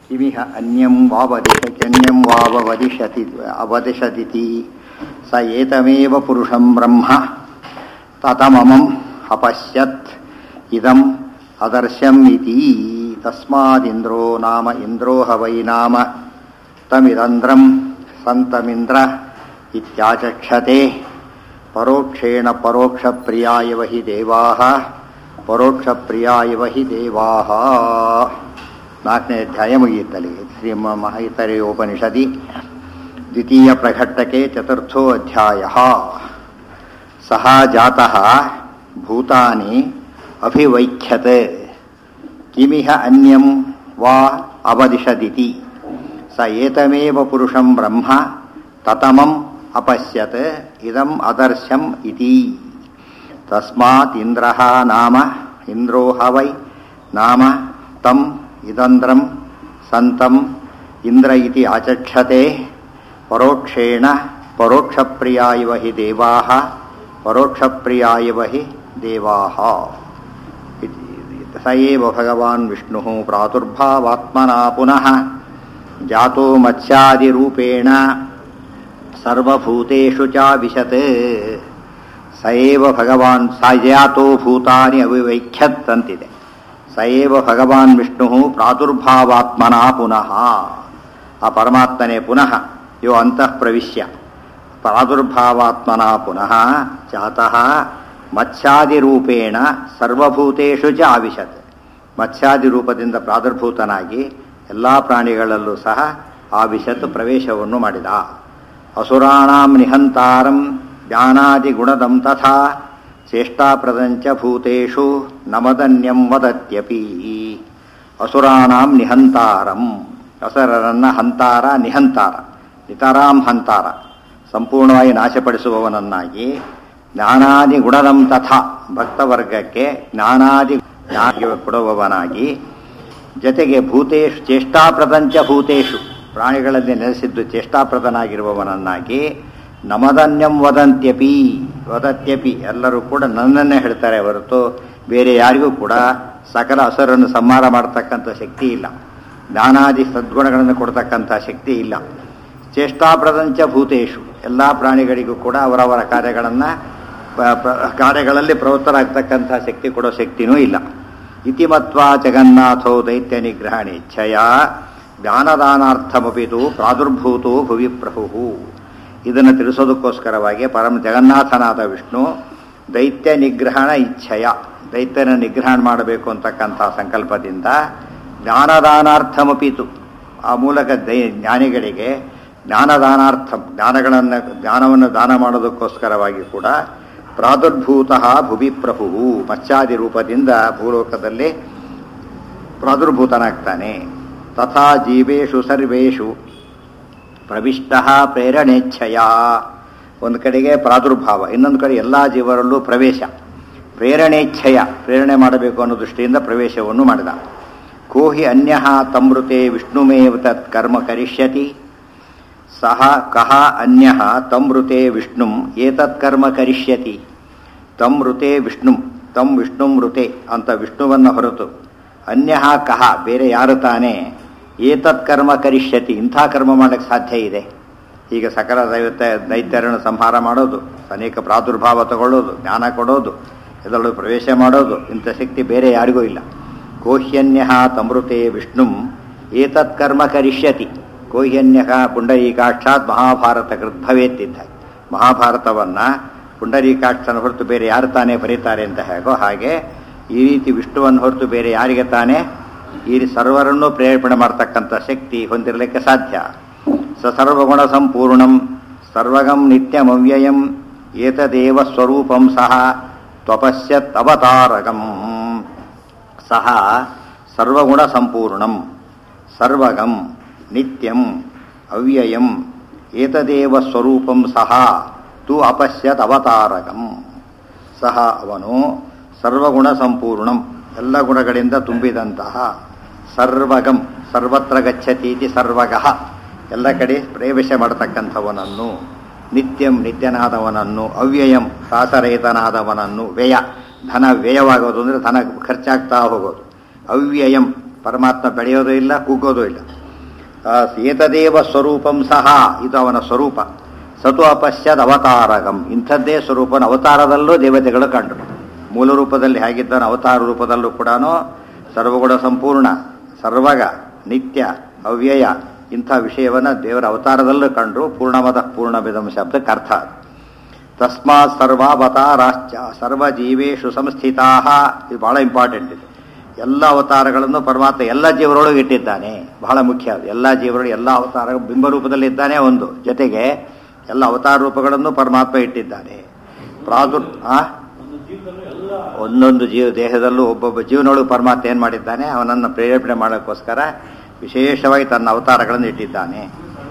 किमिह अन्यं वावदिशन्यं वाववदिशति अवदिशदिति स एतमेव पुरुषं ब्रह्म ततममम् अपश्यत् इदम् अदर्श्यम् इति तस्मादिन्द्रो नाम इन्द्रो ह वै नाम तमिदन्द्रम् सन्तमिन्द्र इत्याचक्षते परोक्षेण परोक्षप्रिया इव हि देवाः ಪರೋಕ್ಷಪ್ರಿಯ ಇವ ಹಿ ದೇವಾಹ ನಾಲ್ಕನೇ ಅಧ್ಯಾಯ ಮುಗಿಯುತ್ತಲ್ಲಿ ಶ್ರೀ ಮಹಿತರಿ ಉಪನಿಷದಿ ದ್ವಿತೀಯ ಪ್ರಘಟ್ಟಕೆ ಚತುರ್ಥೋ ಅಧ್ಯಾಯ ಸಹ ಜಾತಃ ಭೂತಾನಿ ಅಭಿವೈಖ್ಯತೆ ಕಿಮಿಹ ಅನ್ಯಂ ವಾ ಅವದಿಶದಿತಿ ಸ ಏತಮೇವ ಪುರುಷಂ ಬ್ರಹ್ಮ ತತಮಂ ಅಪಶ್ಯತ್ ಇದಂ ಅದರ್ಶಂ ಇತಿ ತಸ್ಮಾತ್ ಇಂದ್ರ ನಾಮ ಇಂದ್ರೋ ಹ ವೈ ನಾಮ ತಂ ಇದಂದ್ರಂ ಸಂತಂ ಇಂದ್ರ ಇತಿ ಆಚಕ್ಷತೆ ಪರೋಕ್ಷೇಣ ಪರೋಕ್ಷಪ್ರಿಯ ಇವ ಹಿ ದೇವಾ ಪರೋಕ್ಷಪ್ರಿಯ ಇವ ಹಿ ದೇವಾ ಸ ಏವ ಭಗವಾನ್ ವಿಷ್ಣು ಪ್ರಾದುರ್ಭಾವಾತ್ಮನಾ ಪುನಃ ಜಾತೋ ಮತ್ಸ್ಯಾದಿರೂಪೇಣ ಸರ್ವಭೂತೇಷು ಚಾವಿಶತ್ ಸ ಏವ ಭಗವಾನ್ ಸಾಯಾತೋ ಭೂತಾನಿ ಅವಿವೈಖ್ಯತ್ ಅಂತಿದೆ ಸ ಏವ ಭಗವಾನ್ ವಿಷ್ಣು ಪ್ರಾದುರ್ಭಾವಾತ್ಮನ ಪುನಃ ಆ ಪರಮಾತ್ಮನೇ ಪುನಃ ಯೋ ಅಂತಃ ಪ್ರವಿಶ್ಯ ಪ್ರಾದುರ್ಭಾವಾತ್ಮನ ಪುನಃ ಜಾತಃ ಮತ್ಸ್ಯಾದಿರೂಪೇಣ ಸರ್ವಭೂತೇಷು ಚ ಆವಿಶತ್ ಮತ್ಸ್ಯಾದಿ ರೂಪದಿಂದ ಪ್ರಾದುರ್ಭೂತನಾಗಿ ಎಲ್ಲ ಪ್ರಾಣಿಗಳಲ್ಲೂ ಸಹ ಆವಿಶತ್ ಪ್ರವೇಶವನ್ನು ಮಾಡಿದ ಅಸುರಾಣಾಂ ನಿಹಂತಾರಂ ಜ್ಞಾನಾದಿಗುಣದಂ ತಥಾ ಚೇಷ್ಟಾಪ್ರದಂಚ ಭೂತೇಷು ನಮದನ್ಯಂ ವದತ್ಯಪಿ ಅಸುರಾಣಾಂ ನಿಹಂತಾರಂ ಅಸರರನ್ನ ಹಂತಾರ ನಿಹಂತಾರ ನಿತರಾಂ ಹಂತಾರ ಸಂಪೂರ್ಣವಾಗಿ ನಾಶಪಡಿಸುವವನನ್ನಾಗಿ ಜ್ಞಾನಾದಿ ಗುಣದಂ ತಥಾ ಭಕ್ತವರ್ಗಕ್ಕೆ ಜ್ಞಾನಾದಿ ಜ್ಞಾನ ಕೊಡುವವನಾಗಿ ಜೊತೆಗೆ ಭೂತೇಶು ಚೇಷ್ಟಾಪ್ರದಂಚ ಭೂತೇಶು ಪ್ರಾಣಿಗಳಲ್ಲಿ ನೆಲೆಸಿದ್ದು ಚೇಷ್ಟಾಪ್ರದನಾಗಿರುವವನನ್ನಾಗಿ ನಮದನ್ಯಂ ವದಂತ್ಯಪಿ ವದತ್ಯಪಿ ಎಲ್ಲರೂ ಕೂಡ ನನ್ನನ್ನೇ ಹೇಳ್ತಾರೆ ಹೊರತು ಬೇರೆ ಯಾರಿಗೂ ಕೂಡ ಸಕಲ ಹಸರನ್ನು ಸಂಹಾರ ಮಾಡತಕ್ಕಂಥ ಶಕ್ತಿ ಇಲ್ಲ ಜ್ಞಾನಾದಿ ಸದ್ಗುಣಗಳನ್ನು ಕೊಡ್ತಕ್ಕಂಥ ಶಕ್ತಿ ಇಲ್ಲ ಚೇಷ್ಟಾಪ್ರದಂಚ ಭೂತೇಶು ಎಲ್ಲ ಪ್ರಾಣಿಗಳಿಗೂ ಕೂಡ ಅವರವರ ಕಾರ್ಯಗಳನ್ನು ಕಾರ್ಯಗಳಲ್ಲಿ ಪ್ರವೃತ್ತರಾಗ್ತಕ್ಕಂಥ ಶಕ್ತಿ ಕೊಡೋ ಶಕ್ತಿನೂ ಇಲ್ಲ ಇತಿಮತ್ವ ಜಗನ್ನಾಥೋ ದೈತ್ಯ ನಿಗ್ರಹಣೇಚ್ಛಯ ಜ್ಞಾನದಾನಾರ್ಥಮಪಿತು ಪ್ರಾದುರ್ಭೂತೋ ಭುವಿ ಪ್ರಭು ಇದನ್ನು ತಿಳಿಸೋದಕ್ಕೋಸ್ಕರವಾಗಿ ಪರಮ ಜಗನ್ನಾಥನಾದ ವಿಷ್ಣು ದೈತ್ಯ ನಿಗ್ರಹಣ ಇಚ್ಛೆಯ ದೈತ್ಯನ ನಿಗ್ರಹಣ ಮಾಡಬೇಕು ಅಂತಕ್ಕಂಥ ಸಂಕಲ್ಪದಿಂದ ಜ್ಞಾನದಾನಾರ್ಥಮಪಿತು ಆ ಮೂಲಕ ದೈ ಜ್ಞಾನಿಗಳಿಗೆ ಜ್ಞಾನದಾನಾರ್ಥ ಜ್ಞಾನಗಳನ್ನು ಜ್ಞಾನವನ್ನು ದಾನ ಮಾಡೋದಕ್ಕೋಸ್ಕರವಾಗಿ ಕೂಡ ಪ್ರಾದುರ್ಭೂತ ಭುವಿ ಪ್ರಭು ಮತ್ಸ್ಯಾದಿ ರೂಪದಿಂದ ಭೂಲೋಕದಲ್ಲಿ ಪ್ರಾದುರ್ಭೂತನಾಗ್ತಾನೆ ತಥಾ ಜೀವೇಶು ಸರ್ವೇಷು ಪ್ರವಿಷ್ಟ ಪ್ರೇರಣೇಚ್ಛಯ ಒಂದು ಕಡೆಗೆ ಪ್ರಾದುರ್ಭಾವ ಇನ್ನೊಂದು ಕಡೆ ಎಲ್ಲ ಜೀವರಲ್ಲೂ ಪ್ರವೇಶ ಪ್ರೇರಣೇಚ್ಛಯ ಪ್ರೇರಣೆ ಮಾಡಬೇಕು ಅನ್ನೋ ದೃಷ್ಟಿಯಿಂದ ಪ್ರವೇಶವನ್ನು ಮಾಡಿದ ಕೋಹಿ ಅನ್ಯ ತಮೃತೆ ವಿಷ್ಣುಮೇವ ತತ್ ಕರ್ಮ ಕರಿಷ್ಯತಿ ಸಹ ಕಹ ಅನ್ಯ ತಮೃತೆ ವಿಷ್ಣು ಏತತ್ ಕರ್ಮ ಕರಿಷ್ಯತಿ ತಮೃತೆ ವಿಷ್ಣು ತಂ ವಿಷ್ಣು ಮೃತೆ ಅಂತ ವಿಷ್ಣುವನ್ನು ಹೊರತು ಅನ್ಯ ಕಹ ಬೇರೆ ಯಾರು ತಾನೇ ಏತತ್ ಕರ್ಮ ಕರಿಷ್ಯತಿ ಇಂಥ ಕರ್ಮ ಮಾಡಕ್ಕೆ ಸಾಧ್ಯ ಇದೆ ಈಗ ಸಕಲ ದೈವತ ದೈತ್ಯರನ್ನು ಸಂಹಾರ ಮಾಡೋದು ಅನೇಕ ಪ್ರಾದುರ್ಭಾವ ತಗೊಳ್ಳೋದು ಜ್ಞಾನ ಕೊಡೋದು ಇದರೊಳಗೆ ಪ್ರವೇಶ ಮಾಡೋದು ಇಂಥ ಶಕ್ತಿ ಬೇರೆ ಯಾರಿಗೂ ಇಲ್ಲ ಕೋಹ್ಯನ್ಯ ತಮೃತೆ ವಿಷ್ಣು ಏತತ್ ಕರ್ಮ ಕರಿಷ್ಯತಿ ಕೋಹ್ಯನ್ಯ ಪುಂಡರೀಕಾಕ್ಷಾತ್ ಮಹಾಭಾರತ ಕೃದ್ಭವೇತ್ತಿದ್ದ ಮಹಾಭಾರತವನ್ನು ಪುಂಡರೀಕಾಕ್ಷನ ಹೊರತು ಬೇರೆ ಯಾರು ತಾನೇ ಬರೀತಾರೆ ಅಂತ ಹೇಗೋ ಹಾಗೆ ಈ ರೀತಿ ವಿಷ್ಣುವನ್ನು ಹೊರತು ಬೇರೆ ಯಾರಿಗೆ ತಾನೇ ಈ ಸರ್ವರನ್ನೂ ಪ್ರೇರೇಪಣೆ ಮಾಡತಕ್ಕಂಥ ಶಕ್ತಿ ಹೊಂದಿರಲಿಕ್ಕೆ ಸಾಧ್ಯ ಸ ಸರ್ವಗುಣ ಸಂಪೂರ್ಣಂ ಸರ್ವಗಂ ನಿತ್ಯಮವ್ಯಯಂ ಏತದೇವ ಸ್ವರೂಪಂ ಸಹ ತ್ವಪಶ್ಯತ್ ಅವತಾರಕಂ ಸಹ ಸರ್ವಗುಣ ಸಂಪೂರ್ಣಂ ಸರ್ವಗಂ ನಿತ್ಯಂ ಅವ್ಯಯಂ ಏತದೇವ ಸ್ವರೂಪಂ ಸಹ ತು ಅಪಶ್ಯತ್ ಅವತಾರಕಂ ಸಹ ಅವನು ಸರ್ವಗುಣ ಸಂಪೂರ್ಣಂ ಎಲ್ಲ ಗುಣಗಳಿಂದ ತುಂಬಿದಂತಹ ಸರ್ವಗಂ ಸರ್ವತ್ರ ಗಚ್ಚತೀತಿ ಸರ್ವಗಃ ಎಲ್ಲ ಕಡೆ ಪ್ರವೇಶ ಮಾಡತಕ್ಕಂಥವನನ್ನು ನಿತ್ಯಂ ನಿತ್ಯನಾದವನನ್ನು ಅವ್ಯಯಂ ಶ್ವಾಸರಹಿತನಾದವನನ್ನು ವ್ಯಯ ಧನ ವ್ಯಯವಾಗೋದು ಅಂದರೆ ಧನ ಖರ್ಚಾಗ್ತಾ ಹೋಗೋದು ಅವ್ಯಯಂ ಪರಮಾತ್ಮ ಬೆಳೆಯೋದು ಇಲ್ಲ ಕುಗ್ಗೋದು ಇಲ್ಲ ಆ, ಏತದೇವ ಸ್ವರೂಪಂ ಸಹ ಇದು ಅವನ ಸ್ವರೂಪ ಸತು ಅಪಶ್ಯದ್ ಅವತಾರಗಂ ಇಂಥದ್ದೇ ಸ್ವರೂಪನ ಅವತಾರದಲ್ಲೂ ದೇವತೆಗಳು ಕಂಡರು ಮೂಲ ರೂಪದಲ್ಲಿ ಹೇಗಿದ್ದಾನೆ ಅವತಾರ ರೂಪದಲ್ಲೂ ಕೂಡ ಸರ್ವಗುಣ ಸಂಪೂರ್ಣ ಸರ್ವಗ ನಿತ್ಯ ಅವ್ಯಯ ಇಂಥ ವಿಷಯವನ್ನು ದೇವರ ಅವತಾರದಲ್ಲೂ ಕಂಡರು ಪೂರ್ಣಮದ ಪೂರ್ಣವಿದಂ ಶಬ್ದಕ್ಕೆ ಅರ್ಥ ಅದು. ತಸ್ಮಾತ್ ಸರ್ವಾವತಾರಾಶ್ಚ ಸರ್ವ ಜೀವೇಶು ಸಂಸ್ಥಿತಾ ಇದು ಬಹಳ ಇಂಪಾರ್ಟೆಂಟ್ ಇದು ಎಲ್ಲ ಅವತಾರಗಳನ್ನು ಪರಮಾತ್ಮ ಎಲ್ಲ ಜೀವರೊಳಗೆ ಇಟ್ಟಿದ್ದಾನೆ ಬಹಳ ಮುಖ್ಯ ಅದು ಎಲ್ಲ ಜೀವರೊಳು ಎಲ್ಲ ಅವತಾರ ಬಿಂಬರೂಪದಲ್ಲಿ ಇದ್ದಾನೆ ಒಂದು ಜೊತೆಗೆ ಎಲ್ಲ ಅವತಾರ ರೂಪಗಳನ್ನು ಪರಮಾತ್ಮ ಇಟ್ಟಿದ್ದಾನೆ ಪ್ರಾದುರ್ ಆ ಒಂದೊಂದು ಜೀವ ದೇಹದಲ್ಲೂ ಒಬ್ಬೊಬ್ಬ ಜೀವನೊಳಗೆ ಪರಮಾತ್ಮ ಏನು ಮಾಡಿದ್ದಾನೆ ಅವನನ್ನು ಪ್ರೇರೇಪಣೆ ಮಾಡೋಕ್ಕೋಸ್ಕರ ವಿಶೇಷವಾಗಿ ತನ್ನ ಅವತಾರಗಳನ್ನು ಇಟ್ಟಿದ್ದಾನೆ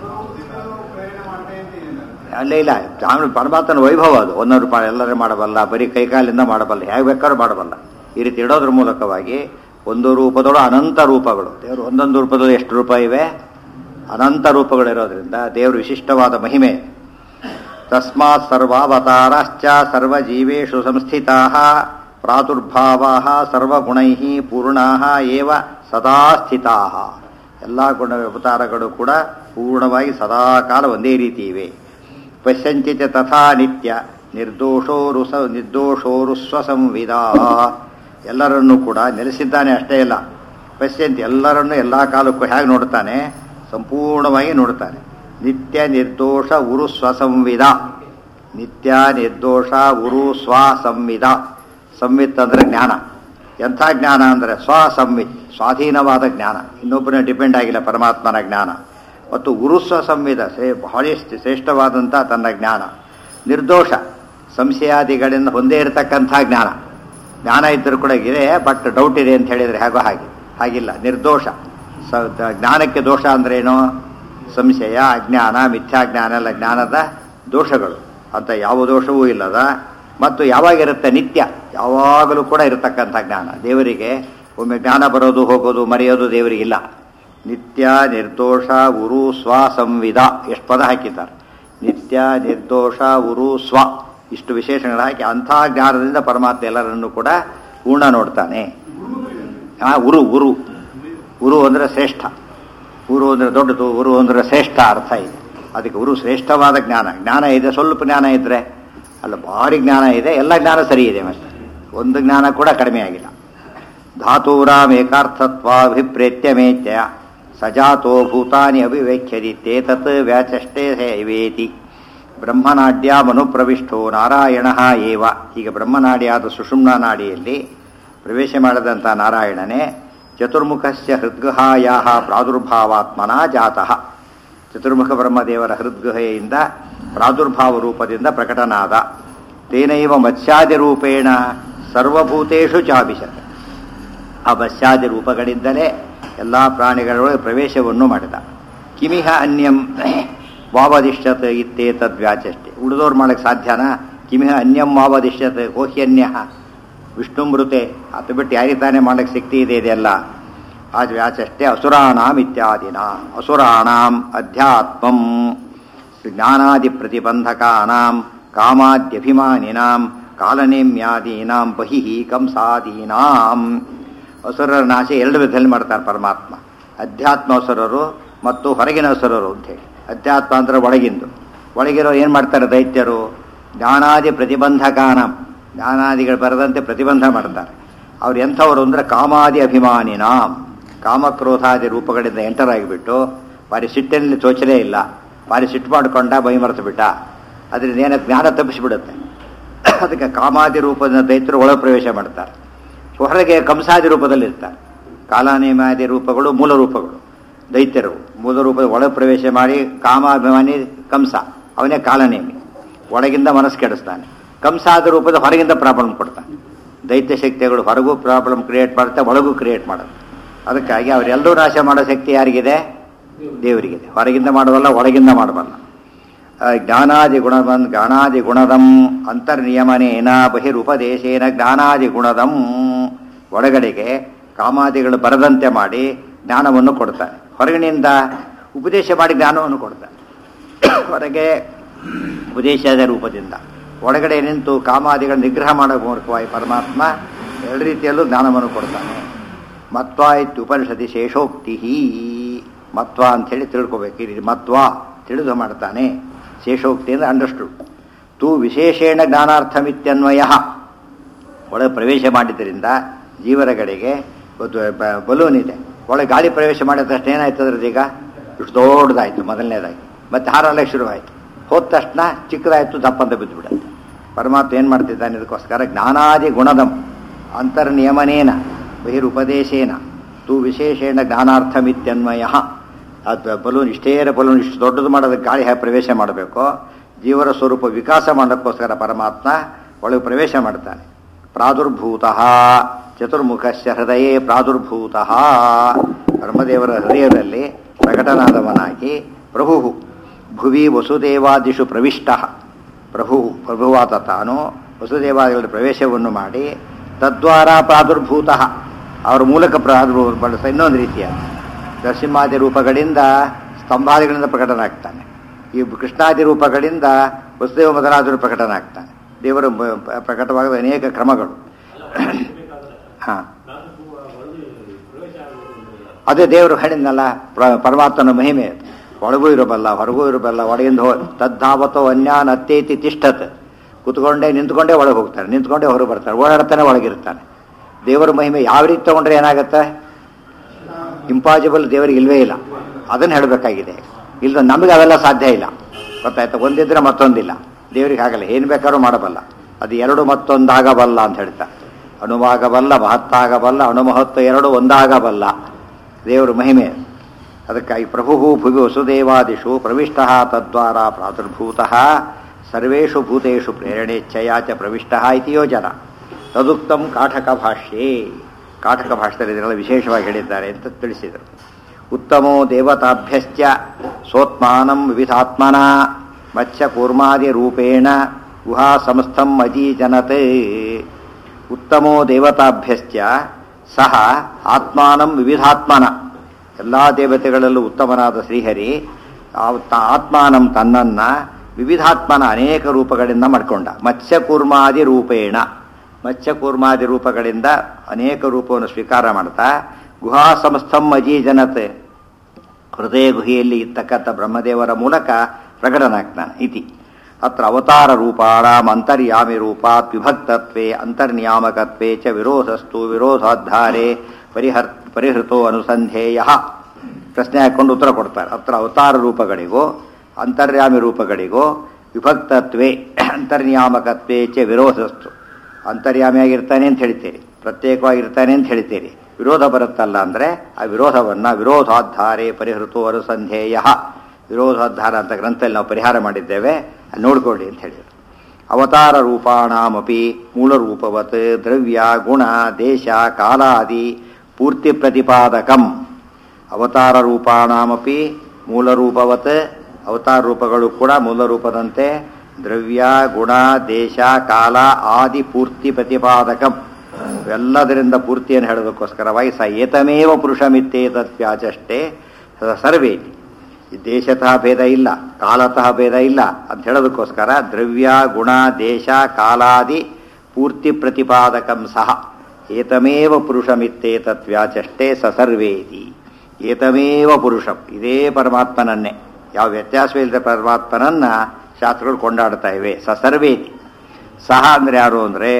ಅಲ್ಲೇ ಇಲ್ಲ ಆಮೇಲೆ ಪರಮಾತ್ಮನ ವೈಭವ ಅದು ಒಂದೊಂದು ರೂಪಾಯಿ ಎಲ್ಲರೂ ಮಾಡಬಲ್ಲ ಬರೀ ಕೈಕಾಲಿಂದ ಮಾಡಬಲ್ಲ ಹೇಗೆ ಬೇಕಾದ್ರೂ ಮಾಡಬಲ್ಲ ಈ ರೀತಿ ಇಡೋದ್ರ ಮೂಲಕವಾಗಿ ಒಂದು ರೂಪದೊಳು ಅನಂತ ರೂಪಗಳು ದೇವರು ಒಂದೊಂದು ರೂಪದಲ್ಲಿ ಎಷ್ಟು ರೂಪ ಇವೆ ಅನಂತ ರೂಪಗಳಿರೋದ್ರಿಂದ ದೇವರು ವಿಶಿಷ್ಟವಾದ ಮಹಿಮೆ ತಸ್ಮಾತ್ ಸರ್ವಾವತಾರಾಶ್ಚ ಸರ್ವಜೀವೇಶು ಸಂಸ್ಥಿತಾ ಪ್ರಾದುರ್ಭಾವಾ ಸರ್ವಗುಣೈ ಪೂರ್ಣಾ ಏವ ಸದಾ ಸ್ಥಿತಾ ಎಲ್ಲ ಗುಣ ಅವತಾರಗಳು ಕೂಡ ಪೂರ್ಣವಾಗಿ ಸದಾಕಾಲ ಒಂದೇ ರೀತಿ ಇವೆ ಪಶ್ಯಂಚಿತ ತಥಾ ನಿತ್ಯ ನಿರ್ದೋಷೋರು ಸ ನಿರ್ದೋಷೋರು ಸ್ವಸಂವಿಧ ಎಲ್ಲರನ್ನೂ ಕೂಡ ನೆಲೆಸಿದ್ದಾನೆ ಅಷ್ಟೇ ಇಲ್ಲ ಪಶ್ಯಂತಿ ಎಲ್ಲರನ್ನೂ ಎಲ್ಲ ಕಾಲಕ್ಕೂ ಹೇಗೆ ನೋಡ್ತಾನೆ ಸಂಪೂರ್ಣವಾಗಿ ನೋಡ್ತಾನೆ ನಿತ್ಯ ನಿರ್ದೋಷ ಉರು ಸ್ವಸಂವಿಧ ನಿತ್ಯ ನಿರ್ದೋಷ ಉರು ಸ್ವ ಸಂವಿಧ ಸಂವಿತ್ ಅಂದರೆ ಜ್ಞಾನ ಎಂಥ ಜ್ಞಾನ ಅಂದರೆ ಸ್ವಸಂವಿತ್ ಸ್ವಾಧೀನವಾದ ಜ್ಞಾನ ಇನ್ನೊಬ್ಬನ ಡಿಪೆಂಡ್ ಆಗಿಲ್ಲ ಪರಮಾತ್ಮನ ಜ್ಞಾನ ಮತ್ತು ಉರುಸ್ವ ಸಂವಿಧ ಸೇ ಬಹಳ ಶ್ರೇಷ್ಠವಾದಂಥ ತನ್ನ ಜ್ಞಾನ ನಿರ್ದೋಷ ಸಂಶಯಾದಿಗಳಿಂದ ಹೊಂದೇ ಇರತಕ್ಕಂಥ ಜ್ಞಾನ ಜ್ಞಾನ ಇದ್ದರೂ ಕೂಡ ಇದೆ ಬಟ್ ಡೌಟ್ ಇದೆ ಅಂತ ಹೇಳಿದರೆ ಹೇಗೋ ಹಾಗೆ ಹಾಗಿಲ್ಲ ನಿರ್ದೋಷ ಸ ದ- ಜ್ಞಾನಕ್ಕೆ ದೋಷ ಅಂದ್ರೇನು ಸಂಶಯ ಅಜ್ಞಾನ ಮಿಥ್ಯಾಜ್ಞಾನ ಎಲ್ಲ ಜ್ಞಾನದ ದೋಷಗಳು ಅಂತ ಯಾವ ದೋಷವೂ ಇಲ್ಲದ ಮತ್ತು ಯಾವಾಗಿರುತ್ತೆ ನಿತ್ಯ ಯಾವಾಗಲೂ ಕೂಡ ಇರತಕ್ಕಂಥ ಜ್ಞಾನ ದೇವರಿಗೆ ಒಮ್ಮೆ ಜ್ಞಾನ ಬರೋದು ಹೋಗೋದು ಮರೆಯೋದು ದೇವರಿಗಿಲ್ಲ ನಿತ್ಯ ನಿರ್ದೋಷ ಉರು ಸ್ವ ಸಂವಿಧ ಎಷ್ಟು ಪದ ಹಾಕಿದ್ದಾರೆ ನಿತ್ಯ ನಿರ್ದೋಷ ಉರು ಸ್ವ ಇಷ್ಟು ವಿಶೇಷಗಳು ಹಾಕಿ ಅಂಥ ಜ್ಞಾನದಿಂದ ಪರಮಾತ್ಮ ಎಲ್ಲರನ್ನು ಕೂಡ ಪೂರ್ಣ ನೋಡ್ತಾನೆ ಆ ಉರು ಉರು ಉರು ಅಂದರೆ ಶ್ರೇಷ್ಠ ಉರು ಅಂದರೆ ದೊಡ್ಡದು ಉರು ಅಂದರೆ ಶ್ರೇಷ್ಠ ಅರ್ಥ ಇದೆ ಅದಕ್ಕೆ ಉರು ಶ್ರೇಷ್ಠವಾದ ಜ್ಞಾನ ಜ್ಞಾನ ಇದೆ ಸ್ವಲ್ಪ ಜ್ಞಾನ ಇದ್ದರೆ ಅಲ್ಲ ಭಾರಿ ಜ್ಞಾನ ಇದೆ ಎಲ್ಲ ಜ್ಞಾನ ಸರಿ ಇದೆ ಮತ್ತೆ ಒಂದು ಜ್ಞಾನ ಕೂಡ ಕಡಿಮೆ ಆಗಿಲ್ಲ ಧಾತೂರಾಮ್ ಏಕಾರ್ಥತ್ವಾಭಿಪ್ರೇತ್ಯ ಮೇತ್ಯ ಸಜಾತೋ ಭೂತಾನಿ ಅಭಿವೇಖ್ಯದಿ ತೇತತ್ ವ್ಯಾಚಷ್ಟೇ ಇವೇತಿ ಬ್ರಹ್ಮನಾಡ್ಯ ಮನುಪ್ರವಿಷ್ಟೋ ನಾರಾಯಣ ಏವ ಈಗ ಬ್ರಹ್ಮನಾಡಿಯಾದ ಸುಷುಮ್ನ ನಾಡಿಯಲ್ಲಿ ಪ್ರವೇಶ ಮಾಡಿದಂಥ ನಾರಾಯಣನೇ ಚತುರ್ಮುಖಸ್ಯ ಹೃದ್ಗುಹಾಯಾ ಪ್ರಾದುರ್ಭಾವಾತ್ಮನ ಜಾತಃ ಚತುರ್ಮುಖ ಬ್ರಹ್ಮದೇವರ ಹೃದ್ಗುಹೆಯಿಂದ ಪ್ರಾದುರ್ಭಾವ ರೂಪದಿಂದ ಪ್ರಕಟನಾದ ತೇನೈವ ಮತ್ಸ್ಯಾದಿ ರೂಪೇಣ ಸರ್ವಭೂತೇಷು ಚಾಭಿಷತ್ ಆ ಮತ್ಸ್ಯಾದಿ ರೂಪಗಳಿಂದಲೇ ಎಲ್ಲ ಪ್ರಾಣಿಗಳೊಳಗೆ ಪ್ರವೇಶವನ್ನು ಮಾಡಿದ ಕಿಮಿಹ ಅನ್ಯಂ ವಾವದಿಷ್ಯತ್ ಇತ್ತೇ ತದ್ವ್ಯಾಚಷ್ಟೆ ಉಳಿದವ್ರು ಮಾಡಕ್ಕೆ ಸಾಧ್ಯನಾ ಕಿಮಿಹ ಅನ್ಯಂ ವಾವದಿಷ್ಯತ್ ಕೋಹ್ಯನ್ಯ ವಿಷ್ಣುಮೃತೆ ಅದು ಬಿಟ್ಟು ಯಾರಿಗೆ ತಾನೇ ಮಾಡಕ್ಕೆ ಶಕ್ತಿ ಇದೆ ಇದೆಲ್ಲ ಆ ವ್ಯಾಚಷ್ಟೆ ಅಸುರಾಣಾಂ ಇತ್ಯಾದಿನ ಅಸುರಾಣಾಂ ಅಧ್ಯಾತ್ಮಂ ಜ್ಞಾನಾದಿ ಪ್ರತಿಬಂಧಕಾನಾಂ ಕಾಮಾದ್ಯಭಿಮಾನಿನಾಂ ಕಾಲನೇಮ್ಯಾದೀನಾಂ ಬಹಿಃ ಕಂಸಾದೀನಾಂ ಅಸುರರ ನಾಶ ಎರಡು ವಿಧದಲ್ಲಿ ಮಾಡ್ತಾರೆ ಪರಮಾತ್ಮ ಅಧ್ಯಾತ್ಮ ಅಸುರರು ಮತ್ತು ಹೊರಗಿನ ಅಸುರರು ಅಂತೇಳಿ ಅಧ್ಯಾತ್ಮ ಅಂದ್ರೆ ಒಳಗಿಂದು ಒಳಗಿರೋ ಏನು ಮಾಡ್ತಾರೆ ದೈತ್ಯರು ಜ್ಞಾನಾದಿ ಪ್ರತಿಬಂಧಕಾನಾಂ ಜ್ಞಾನಾದಿಗಳು ಬರದಂತೆ ಪ್ರತಿಬಂಧ ಮಾಡ್ತಾರೆ ಅವ್ರು ಎಂಥವರು ಅಂದರೆ ಕಾಮಾದಿ ಅಭಿಮಾನಿನಾಂ ಕಾಮಕ್ರೋಧಾದಿ ರೂಪಗಳಿಂದ ಎಂಟರ್ ಆಗಿಬಿಟ್ಟು ಬಾರಿ ಸಿಟ್ಟಿನಲ್ಲಿ ತೋಚಲೇ ಇಲ್ಲ ಬಾರಿ ಸಿಟ್ಟು ಮಾಡಿಕೊಂಡ ಬೈ ಮರೆತು ಬಿಟ್ಟ ಅದರಿಂದ ಏನ ಜ್ಞಾನ ತಪ್ಪಿಸಿಬಿಡುತ್ತೆ ಅದಕ್ಕೆ ಕಾಮಾದಿ ರೂಪದ ದೈತ್ಯರು ಒಳ ಪ್ರವೇಶ ಮಾಡ್ತಾರೆ ಹೊರಗೆ ಕಂಸಾದಿ ರೂಪದಲ್ಲಿ ಇರ್ತಾರೆ ಕಾಲಾನೇಮಾದಿ ರೂಪಗಳು ಮೂಲ ರೂಪಗಳು ದೈತ್ಯರು ಮೂಲ ರೂಪದ ಒಳ ಪ್ರವೇಶ ಮಾಡಿ ಕಾಮಾಭಿಮಾನಿ ಕಂಸ ಅವನೇ ಕಾಲನೇಮಿ ಒಳಗಿಂದ ಮನಸ್ಸು ಕೆಡಿಸ್ತಾನೆ ಕಂಸಾದ ರೂಪದ ಹೊರಗಿಂದ ಪ್ರಾಬ್ಲಮ್ ಕೊಡ್ತಾನೆ ದೈತ್ಯ ಶಕ್ತಿಗಳು ಹೊರಗೂ ಪ್ರಾಬ್ಲಮ್ ಕ್ರಿಯೇಟ್ ಮಾಡುತ್ತೆ ಒಳಗೂ ಕ್ರಿಯೇಟ್ ಮಾಡುತ್ತೆ ಅದಕ್ಕಾಗಿ ಅವರೆಲ್ಲರೂ ನಾಶ ಮಾಡೋ ಶಕ್ತಿ ಯಾರಿಗಿದೆ ದೇವರಿಗಿದೆ ಹೊರಗಿಂದ ಮಾಡಬಲ್ಲ ಒಳಗಿಂದ ಮಾಡಬಲ್ಲ ಆ, ಜ್ಞಾನಾದಿ ಗುಣವನ್ ಜ್ಞಾನಾದಿ ಗುಣದಂ ಅಂತರ್ನಿಯಮನೇನ ಬಹಿರುಪದೇಶೇನ ಜ್ಞಾನಾದಿ ಗುಣದಂ ಒಳಗಡೆಗೆ ಕಾಮಾದಿಗಳು ಬರದಂತೆ ಮಾಡಿ ಜ್ಞಾನವನ್ನು ಕೊಡ್ತಾನೆ ಹೊರಗಿನಿಂದ ಉಪದೇಶ ಮಾಡಿ ಜ್ಞಾನವನ್ನು ಕೊಡ್ತಾನೆ ಹೊರಗೆ ಉಪದೇಶದ ರೂಪದಿಂದ ಒಳಗಡೆ ನಿಂತು ಕಾಮಾದಿಗಳ ನಿಗ್ರಹ ಮಾಡೋ ಮೂಲಕವಾಗಿ ಪರಮಾತ್ಮ ಎರಡು ರೀತಿಯಲ್ಲೂ ಜ್ಞಾನವನ್ನು ಕೊಡ್ತಾನೆ ಮತ್ವಾ ಇತ್ಯುಪನಿಷದಿ ಶೇಷೋಕ್ತಿ ಮತ್ವ ಅಂಥೇಳಿ ತಿಳ್ಕೊಬೇಕು ಈ ರೀತಿ ಮತ್ವ ತಿಳಿದು ಮಾಡ್ತಾನೆ ಶೇಷೋಕ್ತಿ ಅಂದರೆ ಅಂಡರ್ಸ್ಟುಡ್ ತೂ ವಿಶೇಷೇಣ ಜ್ಞಾನಾರ್ಥಮಿತ್ಯನ್ವಯ ಒಳಗೆ ಪ್ರವೇಶ ಮಾಡಿದ್ದರಿಂದ ಜೀವರ ಕಡೆಗೆ ಒಂದು ಬ- ಬಲೂನ್ ಇದೆ ಒಳಗೆ ಗಾಳಿ ಪ್ರವೇಶ ಮಾಡಿದ ತಕ್ಷಣ ಏನಾಯ್ತು ಅದ್ರದ್ದು ಈಗ ಇಷ್ಟು ದೊಡ್ಡದಾಯ್ತು ಮೊದಲನೇದಾಗಿ ಮತ್ತೆ ಹಾರಲಿಕ್ಕೆ ಶುರುವಾಯಿತು ಹೋದ ತಕ್ಷಣ ಚಿಕ್ಕದಾಯ್ತು ದಪ್ಪಂತ ಬಿದ್ದುಬಿಡುತ್ತೆ ಪರಮಾತ್ಮ ಏನು ಮಾಡ್ತಿದ್ದಾನೆ ಇದಕ್ಕೋಸ್ಕರ ಜ್ಞಾನಾದಿ ಗುಣದಂ ಅಂತರ್ನಿಯಮನೇನ ಬಹಿರುಪದೇಶೇನ ತು ವಿಶೇಷೇಣ ಜ್ಞಾನಾರ್ಥಮಿತ್ಯನ್ವಯ ಅದು ಬಲೂನ್ ಇಷ್ಟೇ ಬಲೂನ್ ಇಷ್ಟು ದೊಡ್ಡದು ಮಾಡೋದಕ್ಕೆ ಗಾಳಿ ಹೇಗೆ ಪ್ರವೇಶ ಮಾಡಬೇಕು ಜೀವರ ಸ್ವರೂಪ ವಿಕಾಸ ಮಾಡೋಕ್ಕೋಸ್ಕರ ಪರಮಾತ್ಮ ಒಳಗೆ ಪ್ರವೇಶ ಮಾಡ್ತಾನೆ ಪ್ರಾದುರ್ಭೂತ ಚತುರ್ಮುಖಸ್ಯ ಹೃದಯೇ ಪ್ರಾದುರ್ಭೂತ ಬ್ರಹ್ಮದೇವರ ಹೃದಯದಲ್ಲಿ ಪ್ರಕಟನಾದವನಾಗಿ ಪ್ರಭು ಭುವಿ ವಸುದೇವಾದಿಷು ಪ್ರವಿಷ್ಟ ಪ್ರಭು ಪ್ರಭುವಾದ ತಾನು ವಸುದೇವಾದಿಗಳ ಪ್ರವೇಶವನ್ನು ಮಾಡಿ ತದ್ವಾರ ಪ್ರಾದುರ್ಭೂತ ಅವರ ಮೂಲಕ ಪ್ರಾದುರ್ಭೂತ ಬಳಸ ಇನ್ನೊಂದು ರೀತಿಯ ನರಸಿಂಹಾದಿ ರೂಪಗಳಿಂದ ಸ್ತಂಭಾದಿಗಳಿಂದ ಪ್ರಕಟನಾಗ್ತಾನೆ ಈ ಕೃಷ್ಣಾದಿ ರೂಪಗಳಿಂದ ವಸುದೇವ ಮೊದಲಾದರೂ ಪ್ರಕಟನಾಗ್ತಾನೆ ದೇವರು ಬ- ಬ- ಪ್ರಕಟವಾದ ಅನೇಕ ಕ್ರಮಗಳು ಹಾಂ ಅದೇ ದೇವರು ಹೇಳಿದ್ನಲ್ಲ ಪ್ರ- ಪರಮಾತ್ಮನ ಮಹಿಮೆ ಅದು. ಒಳಗೂ ಇರಬಲ್ಲ ಹೊರಗೂ ಇರಬಲ್ಲ ಒಳಗಿಂದ ಹೋ ತದ್ದಾವತ್ತೋ ಅನ್ಯಾನ್ ಅತ್ತೇತಿ ತಿಷ್ಟತ್ ಕುತ್ಕೊಂಡೇ ನಿಂತ್ಕೊಂಡೇ ಒಳಗೆ ಹೋಗ್ತಾರೆ ನಿಂತ್ಕೊಂಡೇ ಹೊರಗೆ ಬರ್ತಾರೆ ಓಡಾಡ್ತಾನೆ ಒಳಗಿರ್ತಾನೆ ದೇವರ ಮಹಿಮೆ ಯಾವ ರೀತಿ ತಗೊಂಡ್ರೆ ಏನಾಗುತ್ತೆ ಇಂಪಾಸಿಬಲ್ ದೇವರಿಗೆ ಇಲ್ವೇ ಇಲ್ಲ ಅದನ್ನು ಹೇಳಬೇಕಾಗಿದೆ ಇಲ್ಲ ನಮಗೆ ಅವೆಲ್ಲ ಸಾಧ್ಯ ಇಲ್ಲ ಗೊತ್ತಾಯ್ತಾ ಒಂದಿದ್ರೆ ಮತ್ತೊಂದಿಲ್ಲ ದೇವರಿಗೆ ಆಗಲ್ಲ ಏನು ಬೇಕಾದ್ರೂ ಮಾಡಬಲ್ಲ ಅದು ಎರಡು ಮತ್ತೊಂದಾಗಬಲ್ಲ ಅಂತ ಹೇಳ್ತಾರೆ ಅಣುವಾಗಬಲ್ಲ ಮಹತ್ತಾಗಬಲ್ಲ ಅಣುಮಹತ್ವ ಎರಡು ಒಂದಾಗಬಲ್ಲ ದೇವರ ಮಹಿಮೆ ಅದಕ್ಕಾಗಿ ಪ್ರಭು ಭುವಿ ವಸುದೇವಾದಿಷು ಪ್ರವಿಷ್ಟ ತದ್ವಾರ ಪ್ರಾದುರ್ಭೂತ ಸರ್ವೇಷು ಭೂತೇಷು ಪ್ರೇರಣೇಚ್ಛಯಾ ಚ ಪ್ರವಿಷ್ಟ ಇತಿ ಯೋಜನ ತದುಕ್ತಂ ಕಾಠಕ ಭಾಷ್ಯೇ ಕಾಠಕ ಭಾಷ್ಯದಲ್ಲಿ ಇದನ್ನೆಲ್ಲ ವಿಶೇಷವಾಗಿ ಹೇಳಿದ್ದಾರೆ ಅಂತ ತಿಳಿಸಿದರು ಉತ್ತಮೋ ದೇವತಾಭ್ಯಶ್ಚ ಸೋತ್ಮಾನಂ ವಿವಿಧಾತ್ಮನ ಮತ್ಸ್ಯ ಕೂರ್ಮಾದಿ ರೂಪೇಣ ಗುಹಾ ಸಂಸ್ಥಂ ಅಜೀಜನತೆ ಉತ್ತಮೋ ದೇವತಾಭ್ಯಶ್ಚ ಸಹ ಆತ್ಮಾನಂ ವಿವಿಧಾತ್ಮನ ಎಲ್ಲ ದೇವತೆಗಳಲ್ಲೂ ಉತ್ತಮನಾದ ಶ್ರೀಹರಿ ಆ- ತ- ಆತ್ಮಾನಂ ತನ್ನನ್ನ ವಿವಿಧಾತ್ಮನ ಅನೇಕ ರೂಪಗಳಿಂದ ಮಾಡಿಕೊಂಡ ಮತ್ಸ್ಯಕೂರ್ಮಾದಿ ರೂಪೇಣ ಮತ್ಸ್ಯಕೂರ್ಮಾದಿ ರೂಪಗಳಿಂದ ಅನೇಕ ರೂಪವನ್ನು ಸ್ವೀಕಾರ ಮಾಡ್ತಾ ಗುಹಾ ಸಂಸ್ಥಂ ಅಜೀಜನತೆ ಹೃದಯ ಗುಹೆಯಲ್ಲಿ ಇರ್ತಕ್ಕಂಥ ಬ್ರಹ್ಮದೇವರ ಮೂಲಕ ಪ್ರಕಟನಾಗ್ತಾನೆ ಇತಿ ಅತ್ರ ಅವತಾರ ರೂಪಾಣಾಂ ಅಂತರ್ಯಾಮಿ ರೂಪಾತ್ ವಿಭಕ್ತತ್ವೇ ಅಂತರ್ನಿಯಾಮಕತ್ವೇ ಚ ವಿರೋಧಸ್ತು ವಿರೋಧಾಧಾರೆ ಪರಿಹರ್ ಪರಿಹೃತೋ ಅನುಸಂಧೇಯ ಪ್ರಶ್ನೆ ಹಾಕೊಂಡು ಉತ್ತರ ಕೊಡ್ತಾರೆ ಅತ್ರ ಅವತಾರ ರೂಪಗಳಿಗೂ ಅಂತರ್ಯಾಮಿ ರೂಪಗಳಿಗೂ ವಿಭಕ್ತತ್ವೇ ಅಂತರ್ನಿಯಾಮಕತ್ವೇ ಚ ವಿರೋಧಸ್ತು ಅಂತರ್ಯಾಮಿಯಾಗಿರ್ತಾನೆ ಅಂತ ಹೇಳ್ತೀರಿ ಪ್ರತ್ಯೇಕವಾಗಿರ್ತಾನೆ ಅಂತ ಹೇಳ್ತೀರಿ ವಿರೋಧ ಬರುತ್ತಲ್ಲ ಅಂದರೆ ಆ ವಿರೋಧವನ್ನು ವಿರೋಧಾಧಾರೆ ಪರಿಹೃತೋ ಅನುಸಂಧೇಯ ವಿರೋಧಾಧಾರ ಅಂತ ಗ್ರಂಥದಲ್ಲಿ ನಾವು ಪರಿಹಾರ ಮಾಡಿದ್ದೇವೆ ಅದ್ ನೋಡ್ಕೊಳ್ಳಿ ಅಂತ ಹೇಳಿದರು ಅವತಾರ ರೂಪಾಣಾಮಪಿ ಮೂಲರೂಪವತ್ ದ್ರವ್ಯ ಗುಣ ದೇಶ ಕಾಲಾದಿ ಪೂರ್ತಿ ಪ್ರತಿಪಾದಕಂ ಅವತಾರ ರೂಪಾಣಾಮಪಿ ಮೂಲರೂಪವತ್ ಅವತಾರ ರೂಪಗಳು ಕೂಡ ಮೂಲ ರೂಪದಂತೆ ದ್ರವ್ಯ ಗುಣ ದೇಶ ಕಾಲ ಆದಿ ಪೂರ್ತಿ ಪ್ರತಿಪಾದಕಂ ಇವೆಲ್ಲದರಿಂದ ಪೂರ್ತಿಯನ್ನು ಹೇಳೋದಕ್ಕೋಸ್ಕರವಾಗಿ ಸ ಏತಮೇವ ಪುರುಷಮಿತ್ತೇತತ್ವ್ಯಾಚಷ್ಟೇ ಸರ್ವೇತಿ ಈ ದೇಶತಃ ಭೇದ ಇಲ್ಲ ಕಾಲತಃ ಭೇದ ಇಲ್ಲ ಅಂತ ಹೇಳೋದಕ್ಕೋಸ್ಕರ ದ್ರವ್ಯ ಗುಣ ದೇಶ ಕಾಲಾದಿ ಪೂರ್ತಿ ಪ್ರತಿಪಾದಕಂ ಸಹ ಏತಮೇವ ಪುರುಷಮಿತ್ತೇತತ್ವ್ಯಾಚಷ್ಟೇ ಸ ಸರ್ವೇತಿ ಏತಮೇವ ಪುರುಷಂ ಇದೇ ಪರಮಾತ್ಮನನ್ನೇ ಯಾವ ವ್ಯತ್ಯಾಸವಿಲ್ಲದೆ ಪರಮಾತ್ಮನನ್ನ ಶಾಸ್ತ್ರಗಳು ಕೊಂಡಾಡ್ತಾ ಇವೆ ಸ ಸರ್ವೇತಿ ಸಹ ಅಂದ್ರೆ ಯಾರು ಅಂದ್ರೆ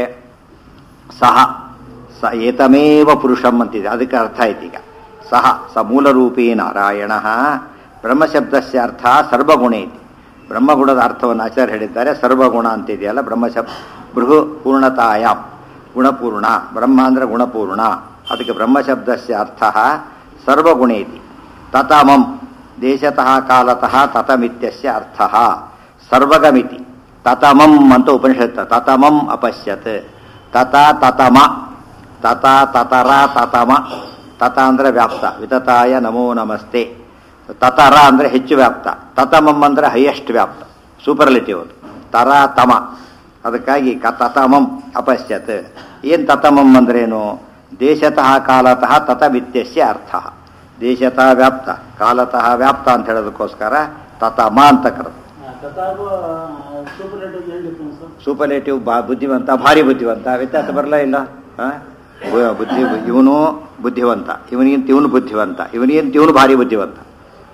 ಸಹ ಸ ಏತಮೇವ ಪುರುಷಂ ಅಂತಿದೆ ಅದಕ್ಕೆ ಅರ್ಥ ಆಯ್ತು ಈಗ ಸಹ ಸ ಮೂಲರೂಪೀ ನಾರಾಯಣ ಬ್ರಹ್ಮಶಬ್ದಸ್ಯ ಅರ್ಥ ಸರ್ವಗುಣ ಇತಿ ಬ್ರಹ್ಮಗುಣದ ಅರ್ಥವನ್ನು ಆಚಾರ್ಯ ಹೇಳಿದ್ದಾರೆ ಸರ್ವಗುಣ ಅಂತಿದೆಯಲ್ಲ ಬ್ರಹ್ಮಶಬ್ ಬೃಹು ಪೂರ್ಣತಾಯಾಮ್ ಗುಣಪೂರ್ಣ ಬ್ರಹ್ಮ ಅಂದ್ರೆ ಗುಣಪೂರ್ಣ ಅದಕ್ಕೆ ಬ್ರಹ್ಮಶಬ್ದಸ್ಯ ಅರ್ಥ ಸರ್ವಗುಣ ಇತಿ ತತಮಂ ದೇಶತಃ ಕಾಲತಃ ತತಮಿತ್ಯಸ್ಯ ಅರ್ಥ ಸರ್ವಗಮಿತಿ ತತಮಂ ಅಂತ ಉಪನಿಷತ್ ತತಮಂ ಅಪಶ್ಯತ್ ತತ ತತಮ ತತ ತತರ ತತಮ ತತ ಅಂದ್ರೆ ವ್ಯಾಪ್ತ ವಿತತಾಯ ನಮೋ ನಮಸ್ತೆ ತತರ ಅಂದ್ರೆ ಹೆಚ್ಚು ವ್ಯಾಪ್ತ ತತಮಂ ಅಂದ್ರೆ ಹೈಯೆಸ್ಟ್ ವ್ಯಾಪ್ತ ಸೂಪರ್ಲಿಟಿವ್ ಅದು ತರ ತಮ ಅದಕ್ಕಾಗಿ ಕ ತತಮಂ ಅಪಶ್ಯತ್ ಏನ್ ತತಮಂ ಅಂದ್ರೇನು ದೇಶತಃ ಕಾಲತಃ ತತಮಿತ್ಯಸ್ಯ ಅರ್ಥ ದೇಶತಃ ವ್ಯಾಪ್ತ ಕಾಲತಃ ವ್ಯಾಪ್ತ ಅಂತ ಹೇಳೋದಕ್ಕೋಸ್ಕರ ತತಮ ಅಂತ ಕರೆದು ಕತಾಬು ಸೂಪರ್ಲೇಟಿವ್ ಏನು ಡಿಫ್ರೆನ್ಸ್ ಸೂಪರ್ಲೇಟಿವ್ ಬಾ ಬುದ್ಧಿವಂತ ಭಾರಿ ಬುದ್ಧಿವಂತ ವ್ಯತ್ಯಾಸ ಬರಲ್ಲ ಇಲ್ಲ ಆ? ಬು- ಬುದ್ಧಿ ಇವನು ಬುದ್ಧಿವಂತ ಇವನಿಗಿಂತ ಇವನು ಬುದ್ಧಿವಂತ ಇವನಿಗಿಂತ ಇವನು ಭಾರಿ ಬುದ್ಧಿವಂತ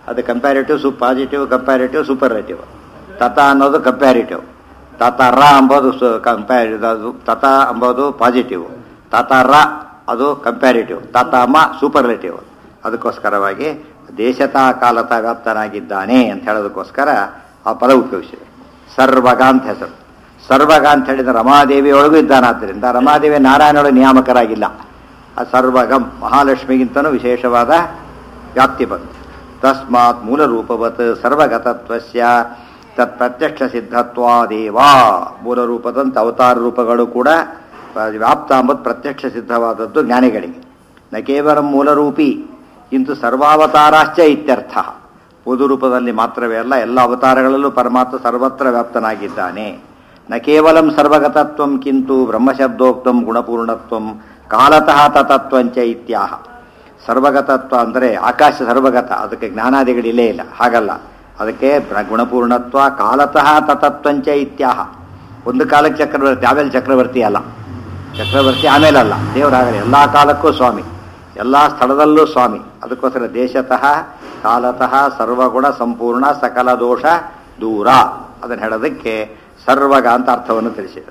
ಅದು ಕಂಪ್ಯಾರಿಟಿವ್ ಸು ಪಾಸಿಟಿವ್ ಕಂಪ್ಯಾರಿಟಿವ್ ಸೂಪರ್ಲೇಟಿವ್ ತತ ಅನ್ನೋದು ಕಂಪ್ಯಾರಿಟಿವ್ ತತರ ಅಂಬೋದು ಕಂಪ್ಯಾರಿ ಅದು ತತ ಅಂಬೋದು ಪಾಸಿಟಿವ್ ತತರ ಅದು ಕಂಪ್ಯಾರಿಟಿವ್ ತತಮ ಸೂಪರ್ಲೇಟಿವ್ ಅದಕ್ಕೋಸ್ಕರವಾಗಿ ದೇಶತ ಕಾಲತ ವ್ಯಾಪ್ತನಾಗಿದ್ದಾನೆ ಅಂತ ಹೇಳೋದಕ್ಕೋಸ್ಕರ ಆ ಪದ ಉಪಯೋಗಿಸಿದೆ ಸರ್ವಗ ಅಂತ ಹೆಸರು ಸರ್ವಗ ಅಂತ ಹೇಳಿದ್ರೆ ರಮಾದೇವಿ ಒಳಗೂ ಇದ್ದಾನಾದ್ದರಿಂದ ರಮಾದೇವಿ ನಾರಾಯಣೊಳಗೆ ನಿಯಾಮಕರಾಗಿಲ್ಲ ಆ ಸರ್ವಗಂ ಮಹಾಲಕ್ಷ್ಮಿಗಿಂತನೂ ವಿಶೇಷವಾದ ವ್ಯಾಪ್ತಿ ಬಂತು ತಸ್ಮಾತ್ ಮೂಲ ರೂಪವತ್ ಸರ್ವಗತತ್ವಸ್ಯ ತತ್ ಪ್ರತ್ಯಕ್ಷ ಸಿದ್ಧತ್ವಾದೇವ ಮೂಲ ರೂಪದಂತ ಅವತಾರ ರೂಪಗಳು ಕೂಡ ವ್ಯಾಪ್ತ ಅಂಬುದು ಪ್ರತ್ಯಕ್ಷ ಸಿದ್ಧವಾದದ್ದು ಜ್ಞಾನಿಗಳಿಗೆ ನ ಕೇವಲ ಮೂಲರೂಪಿ ಇಂತು ಸರ್ವಾವತಾರಾಶ್ಚ ಇತ್ಯರ್ಥ ಪೂದು ರೂಪದಲ್ಲಿ ಮಾತ್ರವೇ ಅಲ್ಲ ಎಲ್ಲ ಅವತಾರಗಳಲ್ಲೂ ಪರಮಾತ್ಮ ಸರ್ವತ್ರ ವ್ಯಾಪ್ತನಾಗಿದ್ದಾನೆ ನ ಕೇವಲ ಸರ್ವಗತತ್ವಂ ಕಿಂತು ಬ್ರಹ್ಮಶಬ್ದೋಕ್ತಂ ಗುಣಪೂರ್ಣತ್ವಂ ಕಾಲತಃ ತತತ್ವಂಚ ಇತ್ಯಾಹ ಸರ್ವಗತತ್ವ ಅಂದರೆ ಆಕಾಶ ಸರ್ವಗತ ಅದಕ್ಕೆ ಜ್ಞಾನಾದಿಗಳಿಲ್ಲೇ ಇಲ್ಲ ಹಾಗಲ್ಲ ಅದಕ್ಕೆ ಬ್ರ- ಗುಣಪೂರ್ಣತ್ವ ಕಾಲತಃ ತತತ್ವಂಚ ಇತ್ಯಾಹ ಒಂದು ಕಾಲಕ್ಕೆ ಚಕ್ರವರ್ತಿ ಆಮೇಲೆ ಚಕ್ರವರ್ತಿ ಅಲ್ಲ ಚಕ್ರವರ್ತಿ ಆಮೇಲೆ ಅಲ್ಲ ದೇವರಾಗಲಿ ಎಲ್ಲ ಕಾಲಕ್ಕೂ ಸ್ವಾಮಿ ಎಲ್ಲ ಸ್ಥಳದಲ್ಲೂ ಸ್ವಾಮಿ ಅದಕ್ಕೋಸ್ಕರ ದೇಶತಃ ಕಾಲತಃ ಸರ್ವಗುಣ ಸಂಪೂರ್ಣ ಸಕಲ ದೋಷ ದೂರ ಅದನ್ನು ಹೇಳೋದಕ್ಕೆ ಸರ್ವಗ ಅಂತ ಅರ್ಥವನ್ನು ತಿಳಿಸಿದರು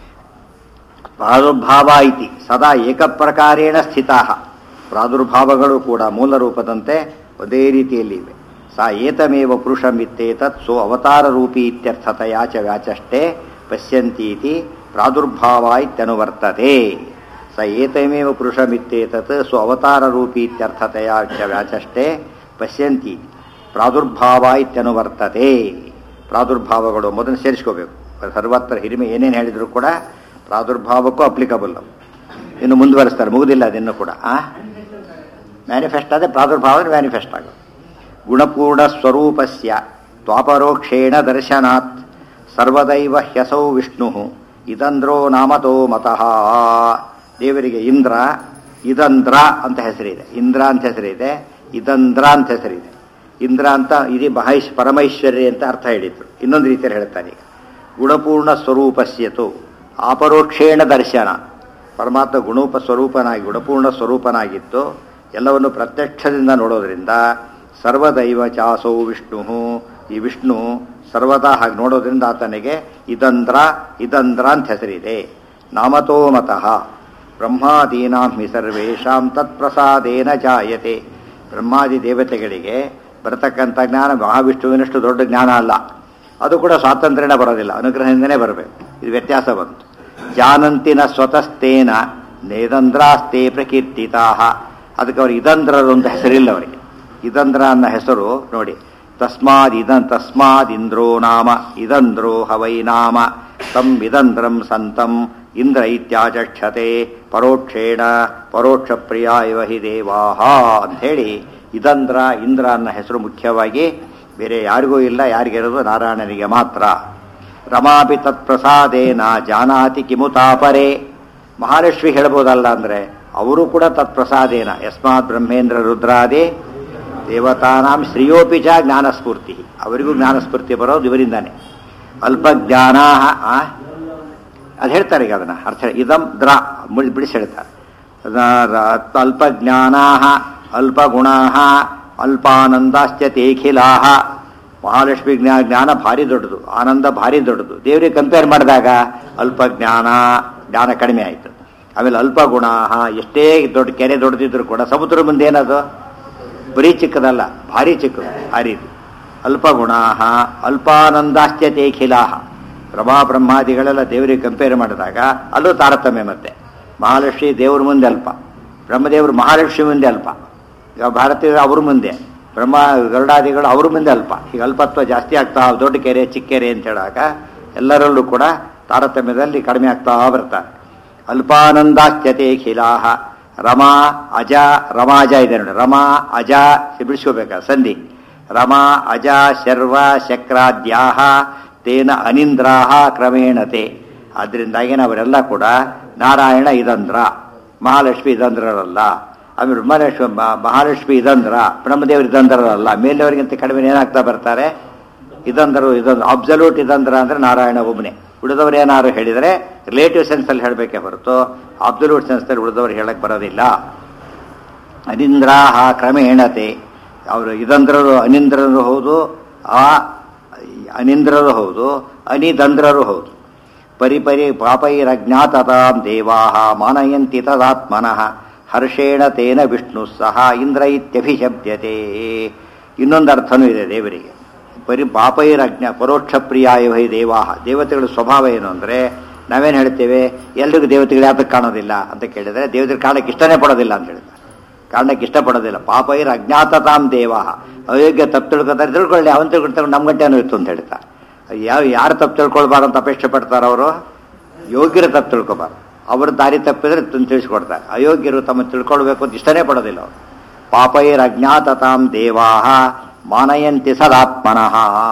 ಪ್ರಾದುರ್ಭಾವ ಇತಿ ಸದಾ ಏಕಪ್ರಕಾರೇಣ ಸ್ಥಿತಾ ಪ್ರಾದುರ್ಭಾವಗಳು ಕೂಡ ಮೂಲ ರೂಪದಂತೆ ಒಂದೇ ರೀತಿಯಲ್ಲಿ ಇವೆ ಸಾ ಏತಮೇವ ಪುರುಷಮಿತ್ತೇತತ್ ಸೋ ಅವತಾರ ರೂಪಿ ಇತ್ಯರ್ಥತೆಯ ಚ ವ್ಯಾಚಷ್ಟೇ ಪಶ್ಯಂತೀತಿ ಪ್ರಾದುರ್ಭಾವ ಇತ್ಯನುವರ್ತತೆ ಸ ಏತಮೇವ ಪುರುಷಮಿತ್ತೇತತ್ ಸೊ ಅವತಾರ ರೂಪಿ ಇತ್ಯರ್ಥತೆಯ ಚ ವ್ಯಾಚಷ್ಟೇ ಪಶ್ಯಂತಿ ಪ್ರಾದುರ್ಭಾವ ಇತ್ಯನುವರ್ತತೆ ಪ್ರಾದುರ್ಭಾವಗಳು ಮೊದಲು ಸೇರಿಸ್ಕೋಬೇಕು ಸರ್ವತ್ರ ಹಿರಿಮೆ ಏನೇನು ಹೇಳಿದ್ರು ಕೂಡ ಪ್ರಾದುರ್ಭಾವಕ್ಕೂ ಅಪ್ಲಿಕಬಲ್ ಇನ್ನು ಮುಂದುವರಿಸ್ತಾರೆ ಮುಗುದಿಲ್ಲ ಅದಿನ್ನೂ ಕೂಡ ಆ ಮ್ಯಾನಿಫೆಸ್ಟ್ ಆದರೆ ಪ್ರಾದುರ್ಭಾವ ಮ್ಯಾನಿಫೆಸ್ಟ್ ಆಗೋದು ಗುಣಪೂರ್ಣ ಸ್ವರೂಪಸ್ಯ ತ್ವಾಪರೋಕ್ಷೇಣ ದರ್ಶನಾತ್ ಸರ್ವದೈವ ಹ್ಯಸೌ ವಿಷ್ಣು ಇದಂದ್ರೋ ನಾಮತೋ ಮತಃ ದೇವರಿಗೆ ಇಂದ್ರ ಇದಂದ್ರ ಅಂತ ಹೆಸರಿದೆ ಇಂದ್ರ ಅಂತ ಹೆಸರಿದೆ ಇದಂದ್ರ ಅಂತ ಹೆಸರಿದೆ ಇಂದ್ರ ಅಂತ ಇಡೀ ಮಹೇಶ್ ಪರಮೈಶ್ವರ್ಯ ಅಂತ ಅರ್ಥ ಹೇಳಿದ್ರು ಇನ್ನೊಂದು ರೀತಿಯಲ್ಲಿ ಹೇಳ್ತಾನೆ ಈಗ ಗುಣಪೂರ್ಣ ಸ್ವರೂಪಸ್ಯತು ಅಪರೋಕ್ಷೇಣ ದರ್ಶನ ಪರಮಾತ್ಮ ಗುಣೋಪ ಸ್ವರೂಪನಾಗಿ ಗುಣಪೂರ್ಣ ಸ್ವರೂಪನಾಗಿದ್ದು ಎಲ್ಲವನ್ನು ಪ್ರತ್ಯಕ್ಷದಿಂದ ನೋಡೋದ್ರಿಂದ ಸರ್ವದೈವ ಚಾಸೌ ವಿಷ್ಣು ಈ ವಿಷ್ಣು ಸರ್ವದಾ ಹಾಗೆ ನೋಡೋದ್ರಿಂದ ಆತನಿಗೆ ಇದಂದ್ರ ಇದಂದ್ರ ಅಂತ ಹೆಸರಿದೆ ನಾಮತೋ ಮತಃ ಬ್ರಹ್ಮಾದೀನಾಂ ಹಿ ಸರ್ವೇಷಾಂ ತತ್ಪ್ರಸಾದೇನ ಜಾಯತೆ ಬ್ರಹ್ಮಾದಿ ದೇವತೆಗಳಿಗೆ ಬರತಕ್ಕಂಥ ಜ್ಞಾನ ಮಹಾವಿಷ್ಣುವಿನಷ್ಟು ದೊಡ್ಡ ಜ್ಞಾನ ಅಲ್ಲ ಅದು ಕೂಡ ಸ್ವಾತಂತ್ರ್ಯನ ಬರೋದಿಲ್ಲ ಅನುಗ್ರಹದಿಂದನೇ ಬರಬೇಕು ಇದು ವ್ಯತ್ಯಾಸ ಬಂತು ಜಾನಂತಿನ ಸ್ವತಸ್ತೇನ ನೇದಂದ್ರಾಸ್ತೆ ಪ್ರಕೀರ್ತಿತಾ ಅದಕ್ಕೆ ಅವ್ರಿಗೆ ಇದಂದ್ರರು ಅಂತ ಹೆಸರಿಲ್ಲ ಅವರಿಗೆ ಇದಂದ್ರ ಅನ್ನೋ ಹೆಸರು ನೋಡಿ ತಸ್ಮಾದ್ ಇದನ್ ತಸ್ಮಾದ್ ಇಂದ್ರೋ ನಾಮ ಇದಂದ್ರೋ ಹವೈ ನಾಮ ತಂ ಇದಂದ್ರಂ ಸಂತಂ ಇಂದ್ರ ಇತ್ಯಾಚಕ್ಷತೆ ಪರೋಕ್ಷೇಣ ಪರೋಕ್ಷ ಪ್ರಿಯ ಇವ ಹಿ ದೇವಾಹ ಅಂಥೇಳಿ ಇದಂದ್ರ ಇಂದ್ರ ಅನ್ನೋ ಹೆಸರು ಮುಖ್ಯವಾಗಿ ಬೇರೆ ಯಾರಿಗೂ ಇಲ್ಲ ಯಾರಿಗಿರೋದು ನಾರಾಯಣನಿಗೆ ಮಾತ್ರ ರಮಾಪಿ ತತ್ಪ್ರಸಾದೇನ ಜಾನಾತಿ ಕಿಮುತಾಪರೇ ಮಹಾಲಕ್ಷ್ಮಿ ಹೇಳ್ಬೋದಲ್ಲ ಅಂದ್ರೆ ಅವರು ಕೂಡ ತತ್ಪ್ರಸಾದೇನ ಯಸ್ಮಾತ್ ಬ್ರಹ್ಮೇಂದ್ರ ರುದ್ರಾದಿ ದೇವತಾನಾಂ ಶ್ರೇಯೋಪಿ ಚ ಜ್ಞಾನಸ್ಫೂರ್ತಿ ಅವರಿಗೂ ಜ್ಞಾನಸ್ಫೂರ್ತಿ ಬರೋದು ಇವರಿಂದಾನೆ ಅಲ್ಪಜ್ಞಾನ ಅದು ಹೇಳ್ತಾರೆ ಈಗ ಅದನ್ನ ಅರ್ಥ ಇದಂ ದ್ರ ಮುಳಿ- ಬಿಡಿಸಿ ಹೇಳ್ತಾರೆ ಅಲ್ಪಜ್ಞಾನಾ ಅಲ್ಪಗುಣಾ ಅಲ್ಪಾನಂದಾಶ್ಚ ತೇಖಿಲಾ ಮಹಾಲಕ್ಷ್ಮಿ ಜ್ಞಾ ಜ್ಞಾನ ಭಾರಿ ದೊಡ್ಡದು ಆನಂದ ಭಾರಿ ದೊಡ್ಡದು ದೇವರಿಗೆ ಕಂಪೇರ್ ಮಾಡಿದಾಗ ಅಲ್ಪ ಜ್ಞಾನ ಜ್ಞಾನ ಕಡಿಮೆ ಆಯಿತು ಆಮೇಲೆ ಅಲ್ಪ ಗುಣ ಎಷ್ಟೇ ದೊಡ್ಡ ಕೆರೆ ದೊಡ್ಡದಿದ್ರು ಕೂಡ ಸಮುದ್ರ ಮುಂದೆ ಏನದು ಬರೀ ಚಿಕ್ಕದಲ್ಲ ಭಾರಿ ಚಿಕ್ಕದು ಆ ರೀತಿ ಅಲ್ಪ ಗುಣ ಅಲ್ಪಾನಂದಾಶ್ಚ ತೇಖಿಲಾ ಪ್ರಭಾ ಬ್ರಹ್ಮಾದಿಗಳೆಲ್ಲ ದೇವರಿಗೆ ಕಂಪೇರ್ ಮಾಡಿದಾಗ ಅಲ್ಲೂ ತಾರತಮ್ಯ ಮತ್ತೆ ಮಹಾಲಕ್ಷ್ಮಿ ದೇವ್ರ ಮುಂದೆ ಅಲ್ಪ ಬ್ರಹ್ಮದೇವರು ಮಹಾಲಕ್ಷ್ಮಿ ಮುಂದೆ ಅಲ್ಪ ಈಗ ಭಾರತೀಯರು ಅವ್ರ ಮುಂದೆ ಬ್ರಹ್ಮ ಗರುಡಾದಿಗಳು ಅವ್ರ ಮುಂದೆ ಅಲ್ಪ ಈಗ ಅಲ್ಪತ್ವ ಜಾಸ್ತಿ ಆಗ್ತಾ ದೊಡ್ಡ ಕೆರೆ ಚಿಕ್ಕ ಕೆರೆ ಅಂತ ಹೇಳಾಗ ಎಲ್ಲರಲ್ಲೂ ಕೂಡ ತಾರತಮ್ಯದಲ್ಲಿ ಕಡಿಮೆ ಆಗ್ತಾ ಬರ್ತಾರೆ ಅಲ್ಪಾನಂದಾಶ್ಚತೆ ಖಿಲಾಹ ರಮಾ ಅಜ ರಮಾಜ ಇದೆ ನೋಡಿ ರಮಾ ಅಜ ಬಿಡಿಸ್ಕೋಬೇಕ ಸಂಧಿ ರಮಾ ಅಜ ಶರ್ವ ಶಕ್ರಾದ್ಯಾಹ ತೇನ ಅನಿಂದ್ರಾಹ ಕ್ರಮೇಣತೆ ಆದ್ರಿಂದಾಗೇನೆ ಅವರೆಲ್ಲ ಕೂಡ ನಾರಾಯಣ ಇದಂದ್ರ ಮಹಾಲಕ್ಷ್ಮಿ ಇದಂದ್ರರಲ್ಲ ಆಮೇಲೆ ಮಹಾಲಕ್ಷ್ಮಿ ಮ- ಮಹಾಲಕ್ಷ್ಮಿ ಇದಂದ್ರ ಬ್ರಹ್ಮದೇವರು ಇದಂದ್ರರಲ್ಲ ಮೇಲಿನವರಿಗಿಂತ ಕಡಿಮೆ ಏನಾಗ್ತಾ ಬರ್ತಾರೆ ಇದಂದರು ಇದೊಂದು ಅಬ್ಸಲ್ಯೂಟ್ ಇದಂದ್ರ ಅಂದ್ರೆ ನಾರಾಯಣ ಒಬ್ಬನೇ ಉಳಿದವರು ಏನಾದ್ರು ಹೇಳಿದರೆ ರಿಲೇಟಿವ್ ಸೆನ್ಸಲ್ಲಿ ಹೇಳಬೇಕೇ ಹೊರತು ಅಬ್ಸಲ್ಯೂಟ್ ಸೆನ್ಸಲ್ಲಿ ಉಳಿದವರು ಹೇಳಕ್ ಬರೋದಿಲ್ಲ ಅದಿಂದ್ರಾಹ ಕ್ರಮೇಣತೆ ಅವರು ಇದಂದ್ರರು ಅನಿಂದ್ರರು ಹೌದು ಆ ಅನಿಂದ್ರರು ಹೌದು ಅನಿದಂದ್ರರು ಹೌದು ಪರಿಪರಿ ಪಾಪೈರಜ್ಞಾತತಾಂ ದೇವಾಹ ಮಾನಯಂತಿ ತದಾತ್ಮನಃ ಹರ್ಷೇಣ ತೇನ ವಿಷ್ಣು ಸಹ ಇಂದ್ರ ಇತ್ಯಭಿಶಬ್ದ್ಯತೆ ಇನ್ನೊಂದು ಅರ್ಥನೂ ಇದೆ ದೇವರಿಗೆ ಪರಿ ಪಾಪೈರಜ್ಞ ಪರೋಕ್ಷ ಪ್ರಿಯಾಯ ವೈ ದೇವಾಹ ದೇವತೆಗಳ ಸ್ವಭಾವ ಏನು ಅಂದರೆ ನಾವೇನು ಹೇಳ್ತೇವೆ ಎಲ್ರಿಗೂ ದೇವತೆಗಳು ಯಾತಕ್ಕೆ ಕಾಣೋದಿಲ್ಲ ಅಂತ ಕೇಳಿದರೆ ದೇವತೆಗಳು ಕಾಣಕ್ಕೆ ಇಷ್ಟನೇ ಪಡೋದಿಲ್ಲ ಅಂತ ಹೇಳಿದ್ದಾರೆ ಕಾರಣಕ್ಕೆ ಇಷ್ಟಪಡೋದಿಲ್ಲ ಪಾಪೈರ ಅಜ್ಞಾತತಾಂ ದೇವ ಅಯೋಗ್ಯ ತಪ್ಪು ತಿಳ್ಕೊತಾರೆ ತಿಳ್ಕೊಳ್ಳಿ ಅವನ್ ತಿಳ್ಕೊಳ್ತಾರೆ ನಮ್ಮ ಗಂಟೆ ಇತ್ತು ಅಂತ ಹೇಳ್ತಾ ಯಾವ ಯಾರು ತಪ್ಪು ತಿಳ್ಕೊಳ್ಬಾರ್ದು ಅಂತ ಅಪೇಕ್ಷೆ ಪಡ್ತಾರೆ ಅವರು ಯೋಗ್ಯರು ತಪ್ಪು ತಿಳ್ಕೊಬಾರ್ದು ಅವರು ದಾರಿ ತಪ್ಪಿದ್ರೆ ತ- ತಿಳಿಸ್ಕೊಡ್ತಾರೆ ಅಯೋಗ್ಯರು ತಮ್ಮ ತಿಳ್ಕೊಳ್ಬೇಕು ಅಂತ ಇಷ್ಟನೇ ಪಡೋದಿಲ್ಲ ಅವರು ಪಾಪೈರ ಅಜ್ಞಾತತಾಂ ದೇವಾಹ ಮಾನಯಂತಿ ಸದಾತ್ಮನಃ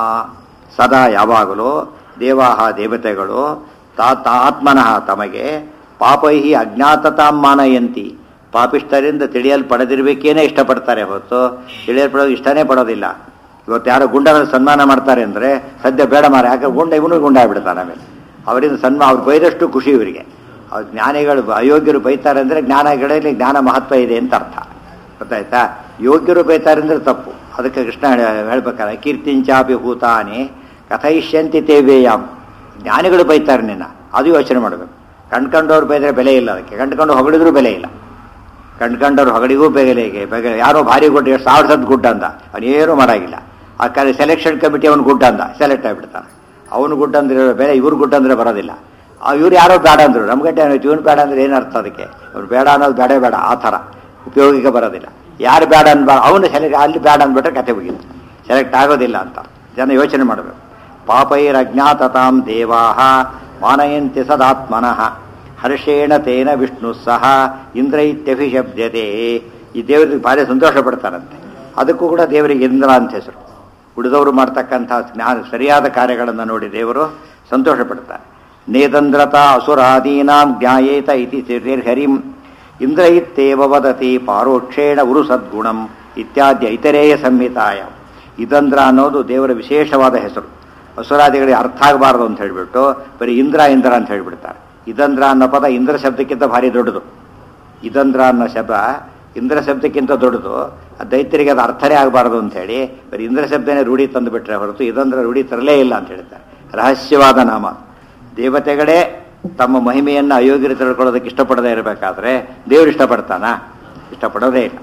ಸದಾ ಯಾವಾಗಲೂ ದೇವಾಹ ದೇವತೆಗಳು ತಾ ತಾ ಆತ್ಮನಃ ತಮಗೆ ಪಾಪೈಹಿ ಅಜ್ಞಾತತಾಂ ಮಾನಯಂತಿ ಪಾಪಿಷ್ಠರಿಂದ ತಿಳಿಯಲ್ಪಡದಿರ್ಬೇಕೇನೆ ಇಷ್ಟಪಡ್ತಾರೆ ಹೊತ್ತು ತಿಳಿಯಲ್ಪಡೋದು ಇಷ್ಟನೇ ಪಡೋದಿಲ್ಲ ಇವತ್ತು ಯಾರೋ ಗುಂಡನ ಸನ್ಮಾನ ಮಾಡ್ತಾರೆ ಅಂದರೆ ಸದ್ಯ ಬೇಡ ಮಾರ ಯಾಕೆ ಗುಂಡ ಇವನು ಗುಂಡ ಆಗ್ಬಿಡ್ತಾನೆ ಆಮೇಲೆ ಅವರಿಂದ ಸನ್ಮಾನ ಅವ್ರು ಬೈದಷ್ಟು ಖುಷಿ ಇವರಿಗೆ ಅವ್ರು ಜ್ಞಾನಿಗಳು ಅಯೋಗ್ಯರು ಬೈತಾರೆ ಅಂದರೆ ಜ್ಞಾನಗಳಲ್ಲಿ ಜ್ಞಾನ ಮಹತ್ವ ಇದೆ ಅಂತ ಅರ್ಥ ಗೊತ್ತಾಯ್ತಾ ಯೋಗ್ಯರು ಬೈತಾರೆ ಅಂದರೆ ತಪ್ಪು ಅದಕ್ಕೆ ಕೃಷ್ಣ ಹೇಳ್- ಹೇಳ್ಬೇಕಾದ್ರೆ ಕೀರ್ತಿಂಚಾಪಿ ಭೂತಾನಿ ಕಥಯಿಷ್ಯಂತಿ ತೇವೇಯಾಮ್ ಜ್ಞಾನಿಗಳು ಬೈತಾರೆ ನಿನ್ನ ಅದು ಯೋಚನೆ ಮಾಡಬೇಕು ಕಂಡ್ಕೊಂಡವ್ರು ಬೈದರೆ ಬೆಲೆ ಇಲ್ಲ ಅದಕ್ಕೆ ಕಂಡ್ಕೊಂಡು ಹೊಗಳಿದ್ರೂ ಬೆಲೆ ಇಲ್ಲ ಕಂಡ್ಕೊಂಡವ್ರು ಹೊಗಳಿಗೂ ಬೆಲೆಗೆ ಬೆಲೆ ಯಾರೋ ಭಾರಿ ಗುಡ್ಡ ಎಷ್ಟು ಸಾವಿರ ಸದ್ ಗುಡ್ಡ ಅಂದ ಅವನೇನು ಮಾಡಾಗಿಲ್ಲ ಆ ಕಡೆ ಸೆಲೆಕ್ಷನ್ ಕಮಿಟಿ ಅವನು ಗುಡ್ಡ ಅಂದ ಸೆಲೆಕ್ಟ್ ಆಗಿಬಿಡ್ತಾನೆ ಅವನು ಗುಡ್ಡ ಅಂದ್ರೆ ಬೆಲೆ ಇವ್ರು ಗುಡ್ಡ ಅಂದ್ರೆ ಬರೋದಿಲ್ಲ ಆ ಇವ್ರು ಯಾರೋ ಬೇಡ ಅಂದ್ರು ನಮ್ಗಟ್ಟೆ ಏನಾಯ್ತು ಇವನು ಬೇಡ ಅಂದ್ರೆ ಏನು ಅರ್ಥ ಅದಕ್ಕೆ ಅವ್ರು ಬೇಡ ಅನ್ನೋದು ಬೇಡ ಬೇಡ ಆ ಥರ ಉಪಯೋಗಕ್ಕೆ ಬರೋದಿಲ್ಲ ಯಾರು ಬೇಡ ಅನ್ಬಾರ ಅವನು ಸೆಲೆಕ್ಟ್ ಅಲ್ಲಿ ಬೇಡ ಅಂದ್ಬಿಟ್ರೆ ಕತೆ ಮುಗಿತು ಸೆಲೆಕ್ಟ್ ಆಗೋದಿಲ್ಲ ಅಂತ ಜನ ಯೋಚನೆ ಮಾಡಬೇಕು ಪಾಪೈರಜ್ಞಾತತಾಂ ದೇವಾಹ ಮಾನಯಂತಿ ಸದಾತ್ಮನಃ ಹರ್ಷೇಣ ತೇನ ವಿಷ್ಣು ಸಹ ಇಂದ್ರ ಇತ್ಯಭಿಶಬ್ದ್ಯತೆ ಈ ದೇವರಿಗೆ ಭಾರಿ ಸಂತೋಷ ಪಡ್ತಾರಂತೆ ಅದಕ್ಕೂ ಕೂಡ ದೇವರಿಗೆ ಇಂದ್ರ ಅಂತ ಹೆಸರು ಉಳಿದವರು ಮಾಡ್ತಕ್ಕಂಥ ಜ್ಞಾನ ಸರಿಯಾದ ಕಾರ್ಯಗಳನ್ನು ನೋಡಿ ದೇವರು ಸಂತೋಷ ಪಡ್ತಾರೆ ನೇತಂದ್ರತಾ ಅಸುರಾದೀನಾಂ ಜ್ಞಾಯೇತ ಇತಿ ಹರಿಂ ಇಂದ್ರ ಇತ್ತೇವ ವದತಿ ಪಾರೋಕ್ಷೇಣ ಉರು ಸದ್ಗುಣಂ ಇತ್ಯಾದಿ ಐತರೇಯ ಸಂಹಿತಾಯ ಇದಂದ್ರ ಅನ್ನೋದು ದೇವರ ವಿಶೇಷವಾದ ಹೆಸರು ಅಸುರಾದಿಗಳಿಗೆ ಅರ್ಥ ಆಗಬಾರ್ದು ಅಂತ ಹೇಳಿಬಿಟ್ಟು ಬರೀ ಇಂದ್ರ ಇಂದ್ರ ಅಂತ ಹೇಳಿಬಿಡ್ತಾರೆ ಇದಂದ್ರ ಅನ್ನೋ ಪದ ಇಂದ್ರ ಶಬ್ದಕ್ಕಿಂತ ಭಾರಿ ದೊಡ್ಡದು ಇದಂದ್ರ ಅನ್ನೋ ಶಬ್ದ ಇಂದ್ರ ಶಬ್ದಕ್ಕಿಂತ ದೊಡ್ಡದು ಆ ದೈತ್ಯರಿಗೆ ಅದು ಅರ್ಥನೇ ಆಗಬಾರ್ದು ಅಂತ ಹೇಳಿ ಬರೀ ಇಂದ್ರ ಶಬ್ದನೇ ರೂಢಿ ತಂದು ಬಿಟ್ರೆ ಹೊರತು ಇದಂದ್ರ ರೂಢಿ ತರಲೇ ಇಲ್ಲ ಅಂತ ಹೇಳ್ತಾರೆ ರಹಸ್ಯವಾದ ನಾಮ ದೇವತೆಗಳೇ ತಮ್ಮ ಮಹಿಮೆಯನ್ನು ಅಯೋಗ್ಯರು ತಿಳ್ಕೊಳ್ಳೋದಕ್ಕೆ ಇಷ್ಟಪಡದೇ ಇರಬೇಕಾದ್ರೆ ದೇವರು ಇಷ್ಟಪಡ್ತಾನಾ ಇಷ್ಟಪಡೋದೇ ಇಲ್ಲ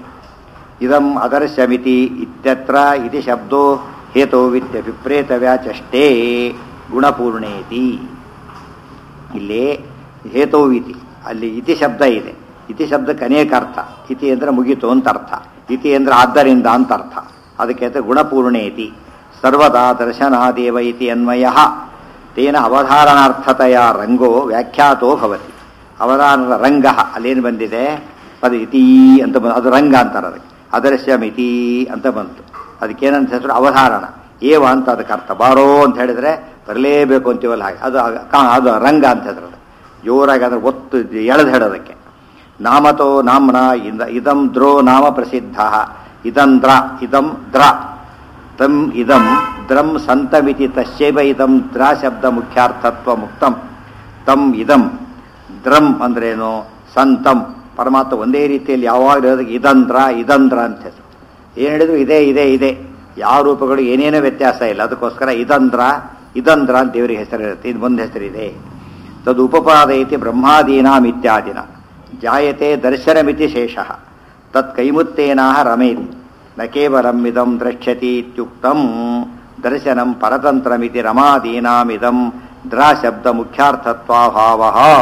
ಇದಂ ಅದರ್ಶಮಿತಿ ಇತ್ಯತ್ರ ಇತಿ ಶಬ್ದೋ ಹೇತೋ ವಿತ್ಯ ವಿಪ್ರೇತ ವ್ಯಾಚಷ್ಟೇ ಗುಣಪೂರ್ಣೇತಿ ಇಲ್ಲಿ ಹೇತೋವಿತಿ ಅಲ್ಲಿ ಇತಿ ಶಬ್ದ ಇದೆ ಇತಿ ಶಬ್ದಕ್ಕೆ ಅನೇಕ ಅರ್ಥ ಇತಿ ಅಂದ್ರೆ ಮುಗಿತು ಅಂತ ಅರ್ಥ ಇತಿ ಅಂದ್ರೆ ಆದ್ದರಿಂದ ಅಂತ ಅರ್ಥ ಅದಕ್ಕೆ ಅಂತ ಗುಣಪೂರ್ಣೇತಿ ಸರ್ವದಾ ದರ್ಶನಾದೇವ ಇತಿ ಅನ್ವಯ ತೇನ ಅವಧಾರಣಾರ್ಥತೆಯ ರಂಗೋ ವ್ಯಾಖ್ಯಾತೋ ಭವತಿ ಅವಧಾನದ ರಂಗ ಅಲ್ಲೇನು ಬಂದಿದೆ ಅದು ಇತಿ ಅಂತ ಬಂದು ಅದು ರಂಗ ಅಂತಾರೆ ಅದಕ್ಕೆ ಅದರ್ಶಮಿತಿ ಅಂತ ಬಂತು ಅದಕ್ಕೇನಂತ ಹೆಸರು ಅವಧಾರಣ ಏವ ಅಂತ ಅದಕ್ಕೆ ಅರ್ಥ ಬಾರೋ ಅಂತ ಹೇಳಿದ್ರೆ ಬರಲೇಬೇಕು ಅಂತೀವಲ್ಲ ಹಾಗೆ ಅದು ಕಾ- ಅದು ರಂಗ ಅಂತ ಹೆಸರು ಅದು. ಜೋರಾಗಿ ಅದ್ರ ಒತ್ತು ಎಳೆದು ಹೇಳೋದಕ್ಕೆ ನಾಮತೋ ನಾಮ್ನ ಇಂದ ಇದಂ ದ್ರೋ ನಾಮ ಪ್ರಸಿದ್ಧ ಇದಂದ್ರ ಇದಂ ದ್ರ ತಂ ಇದಂ ದ್ರಂ ಸಂತಮಿತಿ ತಸ್ಯೈವ ಇದಂ ದ್ರ ಶಬ್ದ ಮುಖ್ಯಾರ್ಥತ್ವ ಮುಕ್ತಂ ತಂ ಇದಂ ದ್ರಂ ಅಂದ್ರೇನು ಸಂತಂ ಪರಮಾತ್ಮ ಒಂದೇ ರೀತಿಯಲ್ಲಿ ಯಾವಾಗಲೂ ಇರೋದಕ್ಕೆ ಇದಂದ್ರ ಇದಂದ್ರ ಅಂತ ಹೆಸರು ಏನು ಹೇಳಿದ್ರು ಇದೇ ಇದೆ ಇದೆ ಯಾವ ರೂಪಗಳು ಏನೇನೋ ವ್ಯತ್ಯಾಸ ಇಲ್ಲ ಅದಕ್ಕೋಸ್ಕರ ಇದಂದ್ರ ಇದಂದ್ರ ಅಂತ ದೇವರಿಗೆ ಹೆಸರಿರುತ್ತೆ ಇದು ಒಂದು ಹೆಸರಿದೆ ತದು ಉಪಪಾದಯತಿ ಬ್ರಹ್ಮಾದೀನಾಂ ಇತ್ಯಾದಿನ ಜಾಯತೆ ದರ್ಶನಮಿತಿ ಶೇಷಃ ತತ್ ಕೈಮುತ್ತೇನಾಹ ರಮೇತಿ ನ ಕೇವಲಂ ಇದಂ ದ್ರಕ್ಷ್ಯತಿ ಇತ್ಯುಕ್ತಂ ದರ್ಶನಂ ಪರತಂತ್ರಮಿತಿ ರಮಾದೀನಾಮಿದಂ ದ್ರ ಶಬ್ದ ಮುಖ್ಯಾರ್ಥತ್ವಾಭಾವ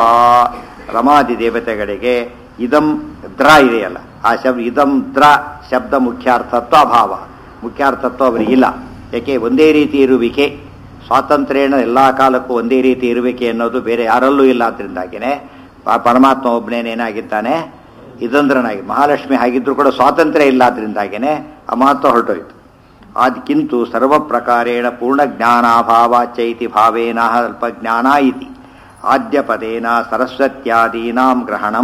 ರಮಾದಿ ದೇವತೆಗಳಿಗೆ ಇದಂ ದ್ರ ಇದೆಯಲ್ಲ ಆ ಶಬ್ದ ಇದಂ ದ್ರ ಶಬ್ದ ಮುಖ್ಯಾರ್ಥತ್ವ ಅಭಾವ ಮುಖ್ಯಾರ್ಥತ್ವ ಅವರಿಗಿಲ್ಲ ಯಾಕೆ ಒಂದೇ ರೀತಿ ಇರುವಿಕೆ ಸ್ವಾತಂತ್ರ್ಯನ ಎಲ್ಲ ಕಾಲಕ್ಕೂ ಒಂದೇ ರೀತಿ ಇರುವಿಕೆ ಅನ್ನೋದು ಬೇರೆ ಯಾರಲ್ಲೂ ಇಲ್ಲ ಆದ್ರಿಂದಾಗಿನೇ ಪ- ಪರಮಾತ್ಮ ಒಬ್ಬನೇನೇನಾಗಿದ್ದಾನೆ ಇದಂದ್ರನಾಗಿ ಮಹಾಲಕ್ಷ್ಮಿ ಹಾಗಿದ್ರು ಕೂಡ ಸ್ವಾತಂತ್ರ್ಯ ಇಲ್ಲ ಆದ್ರಿಂದಾಗಿನೇ ಆ ಮಹತ್ವ ಹೊರಟೋಯ್ತು ಆದ್ಕಿಂತು ಸರ್ವ ಪ್ರಕಾರೇಣ ಪೂರ್ಣ ಜ್ಞಾನಾಭಾವಾಚೈತಿ ಭಾವೇನ ಅಲ್ಪ ಜ್ಞಾನ ಇತಿ ಆದ್ಯ ಪದೇನ ಸರಸ್ವತ್ಯಾದೀನಾಂ ಗ್ರಹಣಂ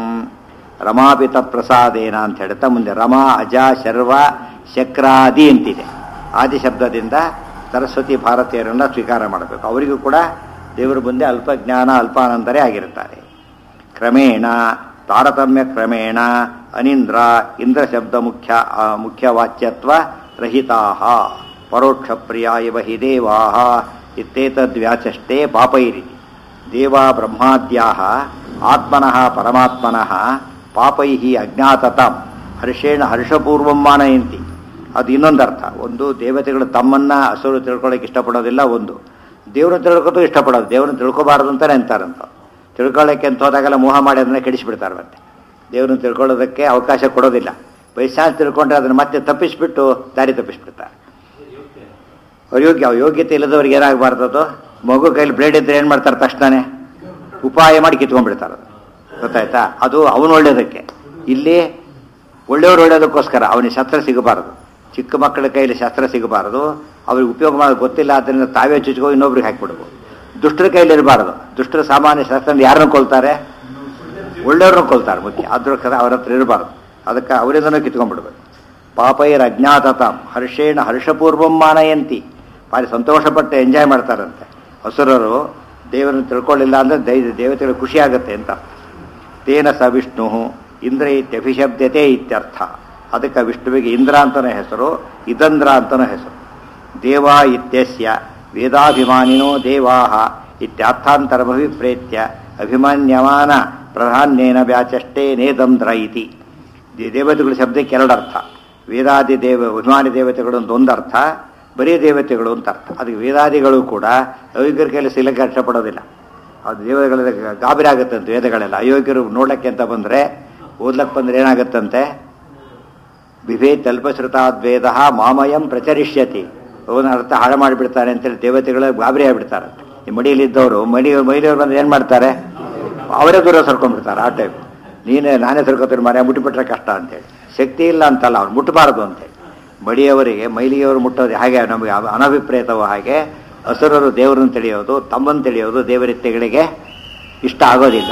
ರಮಾಪಿತ ಪ್ರಸಾದೇನ ಅಂತ ಹೇಳ್ತಾ ಮುಂದೆ ರಮಾ ಅಜ ಶರ್ವ ಶಕ್ರಾದಿ ಅಂತಿದೆ ಆದಿ ಶಬ್ದದಿಂದ ಸರಸ್ವತಿ ಭಾರತೀಯರನ್ನ ಸ್ವೀಕಾರ ಮಾಡಬೇಕು ಅವರಿಗೂ ಕೂಡ ದೇವರ ಮುಂದೆ ಅಲ್ಪ ಜ್ಞಾನ ಅಲ್ಪಾನಂದರೇ ಆಗಿರುತ್ತಾರೆ ಕ್ರಮೇಣ ತಾರತಮ್ಯ ಕ್ರಮೇಣ ಅನಿಂದ್ರ ಇಂದ್ರ ಶಬ್ದ ಮುಖ್ಯ ಆ, ಮುಖ್ಯವಾಚ್ಯತ್ವ ರಹಿತಾ ಪರೋಕ್ಷ ಪ್ರಿಯ ಇವ ಹಿ ದೇವಾ ಇತ್ಯೇತದ್ವ್ಯಾಚಷ್ಟೇ ಪಾಪೈರಿ ದೇವಾ ಬ್ರಹ್ಮಾದ್ಯಾ ಆತ್ಮನಃ ಪರಮಾತ್ಮನಃ ಪಾಪೈ ಅಜ್ಞಾತತಾಂ ಹರ್ಷೇಣ ಹರ್ಷಪೂರ್ವಂ ಮಾನಯಂತಿ ಅದು ಇನ್ನೊಂದು ಅರ್ಥ ಒಂದು ದೇವತೆಗಳು ತಮ್ಮನ್ನ ಹಸುರು ತಿಳ್ಕೊಳ್ಳೋಕೆ ಇಷ್ಟಪಡೋದಿಲ್ಲ ಒಂದು ದೇವ್ರನ್ನ ತಿಳ್ಕೊತು ಇಷ್ಟಪಡೋದು ದೇವ್ರನ್ನ ತಿಳ್ಕೊಬಾರದು ಅಂತಾನೆ ಅಂತಾರಂತ ತಿಳ್ಕೊಳ್ಳೋಕೆ ಅಂತ ಹೋದಾಗೆಲ್ಲ ಮೋಹ ಮಾಡಿ ಅದನ್ನ ಕೆಡಿಸ್ಬಿಡ್ತಾರೆ ಮತ್ತೆ ದೇವ್ರನ್ನ ತಿಳ್ಕೊಳ್ಳೋದಕ್ಕೆ ಅವಕಾಶ ಕೊಡೋದಿಲ್ಲ ವಯಸ್ಸಾಂಶ ತಿಳ್ಕೊಂಡ್ರೆ ಅದನ್ನು ಮತ್ತೆ ತಪ್ಪಿಸ್ಬಿಟ್ಟು ದಾರಿ ತಪ್ಪಿಸ್ಬಿಡ್ತಾರೆ ಅಯೋಗ್ಯ ಯೋಗ್ಯತೆ ಇಲ್ಲದವ್ರಿಗೆ ಏನಾಗಬಾರ್ದದು ಮಗು ಕೈಲಿ ಬ್ಲೇಡ್ ಇದ್ರೆ ಏನು ಮಾಡ್ತಾರೆ ತಕ್ಷಣನೇ ಉಪಾಯ ಮಾಡಿ ಕಿತ್ಕೊಂಡ್ಬಿಡ್ತಾರೆ ಅದು ಗೊತ್ತಾಯ್ತಾ ಅದು ಅವನು ಒಳ್ಳೇದಕ್ಕೆ ಇಲ್ಲಿ ಒಳ್ಳೆಯವರು ಒಳ್ಳೆಯದಕ್ಕೋಸ್ಕರ ಅವನಿಗೆ ಶಸ್ತ್ರ ಸಿಗಬಾರದು ಚಿಕ್ಕ ಮಕ್ಕಳ ಕೈಲಿ ಶಸ್ತ್ರ ಸಿಗಬಾರದು ಅವ್ರಿಗೆ ಉಪಯೋಗ ಮಾಡೋದು ಗೊತ್ತಿಲ್ಲ ಅದರಿಂದ ತಾವೇ ಚುಚ್ಕೋ ಇನ್ನೊಬ್ರಿಗೆ ಹಾಕಿಬಿಡ್ಬೋದು ದುಷ್ಟರ ಕೈಲಿ ಇರಬಾರದು ದುಷ್ಟರ ಸಾಮಾನ್ಯ ಶಸ್ತ್ರ ಯಾರನ್ನು ಕೊಲ್ತಾರೆ ಒಳ್ಳೆಯವ್ರನ್ನ ಕೊಲ್ತಾರೆ ಮುಖ್ಯ ಅದ್ರ ಕದ ಅವ್ರ ಹತ್ರ ಇರಬಾರ್ದು ಅದಕ್ಕೆ ಅವರಿಂದನೂ ಕಿತ್ಕೊಂಡ್ಬಿಡ್ಬೇಕು ಪಾಪೈರ ಅಜ್ಞಾತತಾಂ ಹರ್ಷೇಣ ಹರ್ಷಪೂರ್ವಂ ಮಾನಯಂತಿ ಭಾರಿ ಸಂತೋಷಪಟ್ಟು ಎಂಜಾಯ್ ಮಾಡ್ತಾರಂತೆ ಹಸುರರು ದೇವರನ್ನು ತಿಳ್ಕೊಳ್ಳಿಲ್ಲ ಅಂದರೆ ದೈ ದೇವತೆಗಳು ಖುಷಿ ಆಗುತ್ತೆ ಅಂತ ತೇನ ಸ ವಿಷ್ಣು ಇಂದ್ರ ಇತ್ಯಭಿಶಬ್ದತೆ ಇತ್ಯರ್ಥ ಅದಕ್ಕೆ ವಿಷ್ಣುವಿಗೆ ಇಂದ್ರ ಅಂತನೂ ಹೆಸರು ಇದಂದ್ರ ಅಂತನೂ ಹೆಸರು ದೇವ ಇತ್ಯಸ್ಯ ವೇದಾಭಿಮಾನಿನೋ ದೇವಾ ಇತ್ಯರ್ಥಾಂತರಮಭಿಪ್ರೇತ್ಯ ಅಭಿಮಾನ್ಯಮಾನ ಪ್ರಧಾನ್ಯೇನ ವ್ಯಾಚಷ್ಟೇ ನೇದಂದ್ರ ಇತಿ ದೇ- ದೇವತೆಗಳ ಶಬ್ದಕ್ಕೆ ಎರಡು ಅರ್ಥ ವೇದಾದಿ ದೇವ ಅಭಿಮಾನಿ ದೇವತೆಗಳು ಅಂತ ಒಂದು ಅರ್ಥ ಬರೀ ದೇವತೆಗಳು ಅಂತ ಅರ್ಥ ಅದಕ್ಕೆ ವೇದಾದಿಗಳು ಕೂಡ ಅಯೋಗ್ಯರ ಕೈಲಿ ಸಿಲಕ್ಕೆ ಕಷ್ಟಪಡೋದಿಲ್ಲ ಅದು ದೇವತೆಗಳ ಗಾಬರಿ ಆಗುತ್ತಂತೆ ವೇದಗಳೆಲ್ಲ ಅಯೋಗ್ಯರು ನೋಡ್ಲಿಕ್ಕೆ ಅಂತ ಬಂದರೆ ಓದ್ಲಕ್ಕೆ ಬಂದ್ರೆ ಏನಾಗುತ್ತಂತೆ ಬಿಭೇತ್ ಅಲ್ಪಶ್ರುತಾದ್ವೇದ ಮಾಮಯಂ ಪ್ರಚರಿಷ್ಯತಿ ಅವನ ಅರ್ಥ ಹಾಳು ಮಾಡಿಬಿಡ್ತಾರೆ ಅಂತೇಳಿ ದೇವತೆಗಳು ಗಾಬರಿ ಆಗಿಬಿಡ್ತಾರಂತೆ ಈ ಮಡಿಯಲ್ಲಿದ್ದವರು ಮಡಿ ಮೈಲಿಯವ್ರು ಬಂದ್ರೆ ಏನು ಮಾಡ್ತಾರೆ ಅವರೇ ದೂರ ಸರ್ಕೊಂಡ್ಬಿಡ್ತಾರೆ ಆ ಟೈಪ್ ನೀನೇ ನಾನೇ ಸರ್ಕೋತೀನಿ ಮನೆ ಮುಟ್ಟಿಬಿಟ್ರೆ ಕಷ್ಟ ಅಂತೇಳಿ ಶಕ್ತಿ ಇಲ್ಲ ಅಂತಲ್ಲ ಅವ್ರು ಮುಟ್ಟಬಾರದು ಅಂತೇಳಿ ಮಡಿಯವರಿಗೆ ಮೈಲಿಯವರು ಮುಟ್ಟೋದು ಹಾಗೆ ನಮಗೆ ಅವ- ಅನಭಿಪ್ರೇತವೋ ಹಾಗೆ ಹಸುರರು ದೇವರನ್ನು ತಿಳಿಯೋದು ತಮ್ಮನ್ನು ತಿಳಿಯೋದು ದೇವರಿತ್ಯಗಳಿಗೆ ಇಷ್ಟ ಆಗೋದಿಲ್ಲ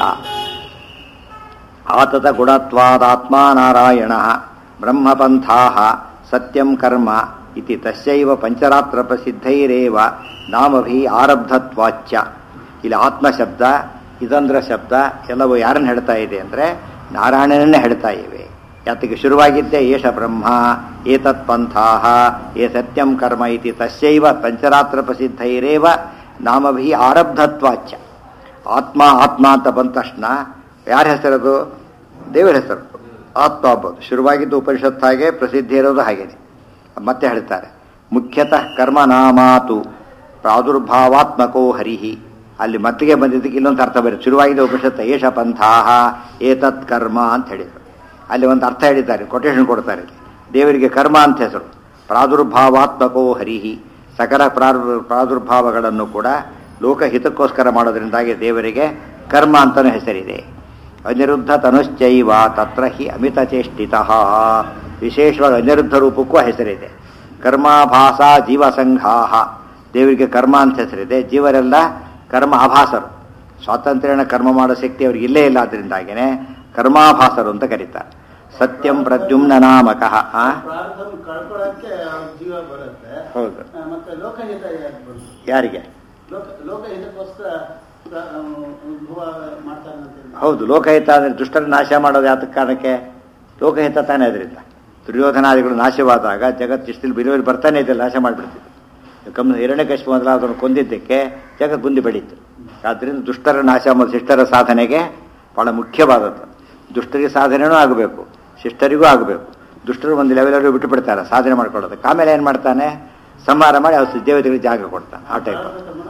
ಆತತ ಗುಣತ್ವಾದಾತ್ಮ ನಾರಾಯಣ ಬ್ರಹ್ಮಪಂಥಾ ಸತ್ಯಂ ಕರ್ಮ ಇತಿ ತಸ್ಯೈವ ಪಂಚರಾತ್ರ ಪ್ರಸಿದ್ಧೈರೇವ ನಾಮಭಿ ಆರಬ್ಧತ್ವಾಚ್ಯ ಇಲ್ಲಿ ಆತ್ಮ ಶಬ್ದ ಇದಂದ್ರ ಶಬ್ದ ಎಲ್ಲವೂ ಯಾರನ್ನು ಹೇಳ್ತಾ ಇದೆ ಅಂದರೆ ನಾರಾಯಣನನ್ನೇ ಹೇಳ್ತಾ ಇವೆ ಯಾತಕ್ಕೆ ಶುರುವಾಗಿದ್ದೇ ಏಷ ಬ್ರಹ್ಮ ಏತತ್ ಪಂಥಾ ಏ ಸತ್ಯಂ ಕರ್ಮ ಇತಿ ತಸ್ಯೈವ ಪಂಚರಾತ್ರ ಪ್ರಸಿದ್ಧೈರೇವ ನಾಮಭಿ ಆರಬ್ಧತ್ವಾಚ್ಯ ಆತ್ಮ ಆತ್ಮ ಅಂತ ಬಂದ ತಕ್ಷಣ ಯಾರ ಹೆಸರದು ದೇವರ ಹೆಸರು ಆತ್ಮ ಹಬ್ಬದು ಶುರುವಾಗಿದ್ದು ಉಪನಿಷತ್ ಹಾಗೆ ಪ್ರಸಿದ್ಧಿ ಇರೋದು ಹಾಗೇನೆ ಮತ್ತೆ ಹೇಳ್ತಾರೆ ಮುಖ್ಯತಃ ಕರ್ಮ ನಾಮಾತು ಪ್ರಾದುರ್ಭಾವಾತ್ಮಕೋ ಹರಿಹಿ ಅಲ್ಲಿ ಮತ್ತಿಗೆ ಬಂದಿದ್ದಕ್ಕೆ ಇನ್ನೊಂದು ಅರ್ಥ ಬರುತ್ತೆ ಶುರುವಾಗಿದ್ದ ಉಪನಿಷತ್ ಏಷ ಪಂಥಾಹ ಏತತ್ ಕರ್ಮ ಅಂತ ಹೇಳಿದರು ಅಲ್ಲಿ ಒಂದು ಅರ್ಥ ಹೇಳಿದ್ದಾರೆ ಕೊಟೇಶನ್ ಕೊಡ್ತಾರೆ ಇಲ್ಲಿ. ದೇವರಿಗೆ ಕರ್ಮ ಅಂತ ಹೆಸರು ಪ್ರಾದುರ್ಭಾವಾತ್ಮಕೋ ಹರಿಹಿ ಸಕಲ ಪ್ರಾದುರ್ ಪ್ರಾದುರ್ಭಾವಗಳನ್ನು ಕೂಡ ಲೋಕಹಿತಕ್ಕೋಸ್ಕರ ಮಾಡೋದ್ರಿಂದಾಗಿ ದೇವರಿಗೆ ಕರ್ಮ ಅಂತಲೂ ಹೆಸರಿದೆ ಅನಿರುದ್ಧ ತನುಶ್ಚೈವ ತತ್ರ ಹಿ ಅಮಿತ ಚೇಷ್ಟಿತ ವಿಶೇಷವಾಗಿ ಅನಿರುದ್ಧ ರೂಪಕ್ಕೂ ಹೆಸರಿದೆ ಕರ್ಮಾಭಾಸ ಜೀವಸಂಘಾಹ ದೇವರಿಗೆ ಕರ್ಮ ಅಂತ ಹೆಸರಿದೆ ಜೀವರೆಲ್ಲ ಕರ್ಮ ಆಭಾಸರು ಸ್ವಾತಂತ್ರ್ಯನ ಕರ್ಮ ಮಾಡೋ ಶಕ್ತಿ ಅವ್ರಿಗೆ ಇಲ್ಲೇ ಇಲ್ಲ ಅದರಿಂದಾಗಿನೇ ಕರ್ಮಾಭಾಸರು ಅಂತ ಕರೀತಾರೆ ಸತ್ಯಂ ಪ್ರದ್ಯುಮ್ನ ನಾಮಕಃ ಆ? ಪ್ರಾರ್ಥನೆ ಕಳ್ಕೊಳ್ಳೋಕ್ಕೆ ಅವ್ರ ಜೀವ ಬರುತ್ತೆ ಹೌದು ಆ, ಮತ್ತೆ ಲೋಕಹಿತ ಯಾಕೆ ಬಂತು ಯಾರಿಗೆ ಲೋಕ ಲೋಕಹಿತಕ್ಕೋಸ್ಕರ ಪ್ರ- ಆ, ಭುವ ಮಾಡ್ತಾನೆ ಅಂತ ಹೇಳಿ. ಹೌದು ಲೋಕಹಿತ ಅಂದರೆ ದುಷ್ಟರ ನಾಶ ಮಾಡೋದು ಯಾತಕ್ಕೆ ಕಾರಣಕ್ಕೆ ಲೋಕಹಿತ ತಾನೇ ಅದರಿಂದ ದುರ್ಯೋಧನಾದಿಗಳು ನಾಶವಾದಾಗ ಜಗತ್ತು ಇಷ್ಟಿಲ್ಲಿ ಬಿರುವಲ್ಲಿ ಬರ್ತಾನೆ ಇದೆ ನಾಶ ಮಾಡಿಬಿಡ್ತಿತ್ತು ಕಮ್ಮ ಹಿರಣ್ಯಕಶ್ಯಪ ಮೊದಲಾದನ್ನು ಕೊಂದಿದ್ದಕ್ಕೆ ಜಗತ್ತು ಮುಂದೆ ಬೆಳೀತು ಆದ್ದರಿಂದ ದುಷ್ಟರ ನಾಶ ಮತ್ತು ಶಿಷ್ಟರ ಸಾಧನೆಗೆ ಬಹಳ ಮುಖ್ಯವಾದದ್ದು ದುಷ್ಟರಿಗೆ ಸಾಧನೆನೂ ಆಗಬೇಕು ಶಿಷ್ಟರಿಗೂ ಆಗಬೇಕು ದುಷ್ಟರು ಒಂದು ಲೆವೆಲಲ್ಲಿ ಬಿಟ್ಟು ಬಿಡ್ತಾರೆ ಸಾಧನೆ ಮಾಡ್ಕೊಳ್ಳೋದಕ್ಕೆ ಆಮೇಲೆ ಏನು ಮಾಡ್ತಾನೆ ಸಂಹಾರ ಮಾಡಿ ಅವ್ರ ದೇವತೆಗಳಿಗೆ ಜಾಗ ಕೊಡ್ತಾನೆ ಆ ಟೈಪ್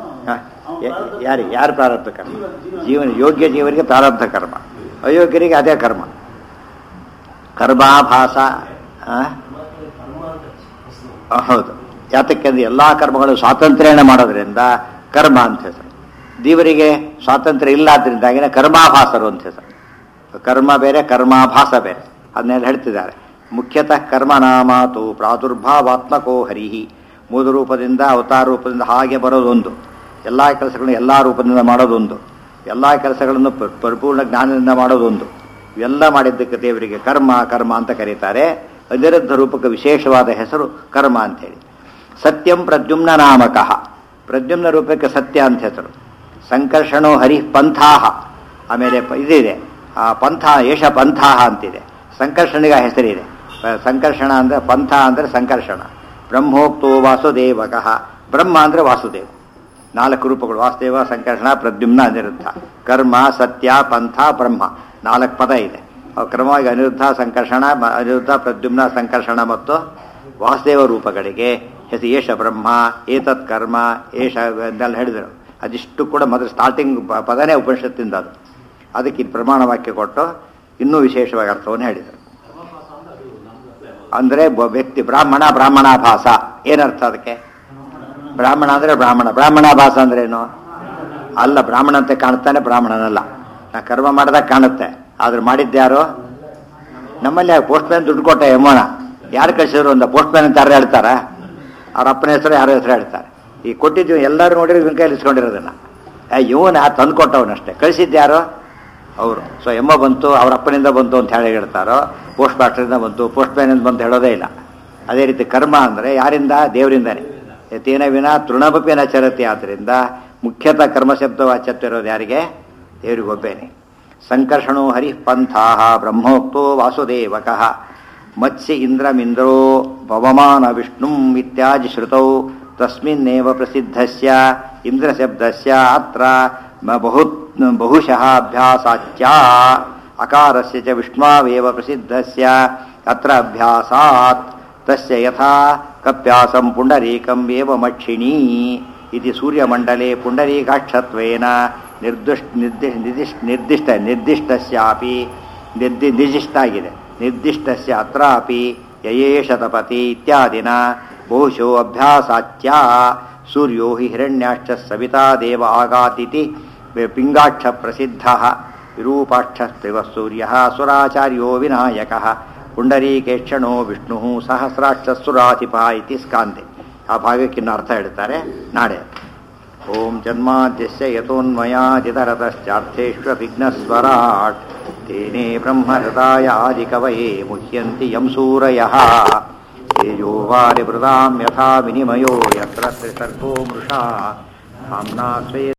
ಯಾರಿಗೆ ಯಾರು ಪ್ರಾರಬ್ಧ ಕರ್ಮ ಜೀವನ ಯೋಗ್ಯ ಜೀವನಿಗೆ ಪ್ರಾರಬ್ಧ ಕರ್ಮ ಅಯೋಗ್ಯರಿಗೆ ಅದೇ ಕರ್ಮ ಕರ್ಮಾಭಾಸ ಆ? ಆ, ಹೌದು ಯಾತಕ್ಕೆಂದ್ರೆ ಎಲ್ಲ ಕರ್ಮಗಳು ಸ್ವಾತಂತ್ರ್ಯನ ಮಾಡೋದ್ರಿಂದ ಕರ್ಮ ಅಂತ ಹೆಸರು ದೇವರಿಗೆ ಸ್ವಾತಂತ್ರ್ಯ ಇಲ್ಲ ಆದ್ರಿಂದಾಗಿನ ಕರ್ಮಾಭಾಸರು ಅಂತ ಹೆಸರು ಕರ್ಮ ಬೇರೆ ಕರ್ಮಾಭಾಸ ಬೇರೆ ಅದನ್ನೆಲ್ಲ ಹೇಳ್ತಿದ್ದಾರೆ ಮುಖ್ಯತಃ ಕರ್ಮನಾಮಾತು ಪ್ರಾದುರ್ಭಾವಾತ್ಮಕೋ ಹರಿಹಿ ಮೂಲ ರೂಪದಿಂದ ಅವತಾರ ರೂಪದಿಂದ ಹಾಗೆ ಬರೋದೊಂದು ಎಲ್ಲ ಕೆಲಸಗಳನ್ನು ಎಲ್ಲ ರೂಪದಿಂದ ಮಾಡೋದೊಂದು ಎಲ್ಲ ಕೆಲಸಗಳನ್ನು ಪ- ಪರಿಪೂರ್ಣ ಜ್ಞಾನದಿಂದ ಮಾಡೋದೊಂದು ಇವೆಲ್ಲ ಮಾಡಿದ್ದಕ್ಕೆ ದೇವರಿಗೆ ಕರ್ಮ ಕರ್ಮ ಅಂತ ಕರೀತಾರೆ ಅನಿರುದ್ಧ ರೂಪಕ್ಕೆ ವಿಶೇಷವಾದ ಹೆಸರು ಕರ್ಮ ಅಂತೇಳಿ ಸತ್ಯಂ ಪ್ರದ್ಯುಮ್ನ ನಾಮಕಃ ಪ್ರದ್ಯುಮ್ನ ರೂಪಕ್ಕೆ ಸತ್ಯ ಅಂತ ಹೆಸರು ಸಂಕರ್ಷಣೋ ಹರಿ ಪಂಥಾಹ ಆಮೇಲೆ ಪ- ಇದಿದೆ ಆ ಪಂಥ ಏಷ ಪಂಥ ಅಂತಿದೆ ಸಂಕರ್ಷಣಿಗ ಹೆಸರಿದೆ ಪ- ಸಂಕರ್ಷಣ ಅಂದರೆ ಪಂಥ ಅಂದರೆ ಸಂಕರ್ಷಣ ಬ್ರಹ್ಮೋಕ್ತೋ ವಾಸುದೇವಕಃ ಬ್ರಹ್ಮ ಅಂದರೆ ವಾಸುದೇವ ನಾಲ್ಕು ರೂಪಗಳು ವಾಸುದೇವ ಸಂಕರ್ಷಣ ಪ್ರದ್ಯುಮ್ನ ಅನಿರುದ್ಧ ಕರ್ಮ ಸತ್ಯ ಪಂಥ ಬ್ರಹ್ಮ ನಾಲ್ಕು ಪದ ಇದೆ ಅವು ಕ್ರಮವಾಗಿ ಅನಿರುದ್ಧ ಸಂಕರ್ಷಣ ಮ- ಅನಿರುದ್ಧ ಪ್ರದ್ಯುಮ್ನ ಸಂಕರ್ಷಣ ಮತ್ತು ವಾಸುದೇವ ರೂಪಗಳಿಗೆ ಹೆಸರು ಏಷ ಬ್ರಹ್ಮ ಏತತ್ ಕರ್ಮ ಏಷ ಎಂದೆಲ್ಲ ಹೇಳಿದರು ಅದಿಷ್ಟು ಕೂಡ ಮೊದಲು ಸ್ಟಾರ್ಟಿಂಗ್ ಪದನೇ ಉಪನಿಷತ್ತಿಂದ ಅದು ಅದಕ್ಕೆ ಇದು ಪ್ರಮಾಣ ವಾಕ್ಯ ಕೊಟ್ಟು ಇನ್ನೂ ವಿಶೇಷವಾಗಿ ಅರ್ಥವನ್ನು ಹೇಳಿದರು ಅಂದರೆ ಬ- ವ್ಯಕ್ತಿ ಬ್ರಾಹ್ಮಣ ಬ್ರಾಹ್ಮಣಾಭಾಸ ಏನರ್ಥ ಅದಕ್ಕೆ ಬ್ರಾಹ್ಮಣ ಅಂದರೆ ಬ್ರಾಹ್ಮಣ ಬ್ರಾಹ್ಮಣಾಭಾಸ ಅಂದ್ರೆ ಏನು ಅಲ್ಲ ಬ್ರಾಹ್ಮಣ ಅಂತ ಕಾಣ್ತಾನೆ ಬ್ರಾಹ್ಮಣನಲ್ಲ ನಾ ಕರ್ಮ ಮಾಡಿದಾಗ ಕಾಣುತ್ತೆ ಆದ್ರೆ ಮಾಡಿದ್ಯಾರು ನಮ್ಮಲ್ಲಿ ಪೋಸ್ಟ್ ಮ್ಯಾನ್ ದುಡ್ಡು ಕೊಟ್ಟ ಯಮೋಣ ಯಾರು ಕಳಿಸಿದ್ರು ಅಂತ ಪೋಸ್ಟ್ ಮ್ಯಾನ್ ಅಂತ ಯಾರು ಹೇಳ್ತಾರ ಅವ್ರ ಅಪ್ಪನ ಹೆಸರು ಯಾರ ಹೆಸರು ಹೇಳ್ತಾರೆ ಈ ಕೊಟ್ಟಿದ್ದೀವಿ ಎಲ್ಲರೂ ನೋಡಿದ್ರೆ ಇವನ್ ಕೈಲಿ ಇಸ್ಕೊಂಡಿರೋದನ್ನ ಇವನ ತಂದು ಕೊಟ್ಟವನಷ್ಟೇ ಕಳಿಸಿದ್ಯಾರು ಅವರು ಸೊ ಎಮ್ಮ ಬಂತು ಅವ್ರ ಅಪ್ಪನಿಂದ ಬಂತು ಅಂತ ಹೇಳಿ ಹೇಳ್ತಾರೋ ಪೋಸ್ಟ್ ಮಾಸ್ಟರಿಂದ ಬಂತು ಪೋಸ್ಟ್ ಮ್ಯಾನಿಂದ ಬಂತು ಹೇಳೋದೇ ಇಲ್ಲ ಅದೇ ರೀತಿ ಕರ್ಮ ಅಂದರೆ ಯಾರಿಂದ ದೇವರಿಂದಾನೆ ಯತೇನ ವಿನ ತೃಣಪಪಿನ ಚರತಿ ಆದ್ದರಿಂದ ಮುಖ್ಯತಃ ಕರ್ಮಶಬ್ದ ವಾಚ್ಯತ್ವ ಇರೋದು ಯಾರಿಗೆ ದೇವರಿಗೊಬ್ಬೇನೆ ಸಂಕರ್ಷಣೋ ಹರಿಃ ಪಂಥಾ ಬ್ರಹ್ಮೋಕ್ತೋ ವಾಸುದೇವಕಃ ಮತ್ಸ್ಯ ಇಂದ್ರಮಿಂದ್ರೋ ಪವಮಾನ ವಿಷ್ಣು ಇತ್ಯಾದಿ ಶ್ರುತೌ ತಸ್ಮಿನ್ನೇವ ಪ್ರಸಿದ್ಧಸ್ಯ ಇಂದ್ರಶಬ್ದಸ್ಯ ಅತ್ರ ಮ- ಬಹು ಬಹುಶಃ ಅಭ್ಯಾಸಾಚ್ಯ ಅಕಾರಸ್ಯ ಚ ವಿಷ್ಣಾವೇವ ಪ್ರಸಿದ್ಧಸ್ಯ ಅತ್ರ ಅಭ್ಯಾಸಾತ್ ತಸ್ಯ ಯಥಾ ಕಪ್ಯಾಸಂ ಪುಂಡರೀಕಂ ಏವ ಮಕ್ಷಿಣೀ ಇತಿ ಸೂರ್ಯಮಂಡಲೆ ಪುಂಡರೀಕಾಕ್ಷತ್ವೇನ ನಿರ್ದಿಷ್ಟ ನಿರ್ದಿಷ್ಟ ನಿರ್ದಿಷ್ಟ ನಿರ್ದಿಷ್ಟ ನಿರ್ದಿಷ್ಟಸ್ಯಾಪಿ ನಿರ್ದಿ ನಿರ್ದಿಷ್ಟ ಆಗಿದೆ ನಿರ್ದಿಷ್ಟಸ್ಯ ಅತ್ರಾಪಿ ಯಯೇಷ ತಪತಿ ಇತ್ಯಾದಿನ ಬಹುಶೋ ಅಭ್ಯಾಸಾಚ್ಯ ಸೂರ್ಯೋ ಹಿ ಹಿರಣ್ಯಾಕ್ಷ ಸವಿತಾ ದೇವ ಆಗಾತಿತಿ ಪಿಂಗಾಕ್ಷ ಪ್ರಸಿದ್ಧ ವಿರೂಪಾಕ್ಷ ಸ್ತ್ರಿವ ಸೂರ್ಯ ಸುರಾಚಾರ್ಯೋ ವಿನಾಯಕ ಪುಂಡರೀಕೇಕ್ಷಣೋ ವಿಷ್ಣು ಸಹಸ್ರಾಕ್ಷ ಸುರಾಧಿಪ ಇತಿ ಸ್ಕಾಂದೆ ಆ ಭಾಗಕ್ಕಿನ್ನು ಅರ್ಥ ಹೇಳ್ತಾರೆ ನಾಳೆ ಓಂ ಜನ್ಮಾದ್ಯಸ್ಯ ಯತೋನ್ಮಯಾದಿತರತಶ್ಚಾರ್ಥೇಷ್ವವಿಘ್ನಸ್ವರಾಟ್ ತೇನೇ ಬ್ರಹ್ಮಹೃದಾಯ ಆದಿಕವಯೇ ಮುಹ್ಯಂತಿ ಯಂ ಸೂರಯಃ ತೇಜೋ ವಾರಿಭೃತಾಂ ಯಥಾ ವಿನಿಮಯೋ ಯತ್ರ ತ್ರಿಸರ್ಗೋ ಮೃಷಾ ಸಾಮ್ನಾ ಸ್ವೇ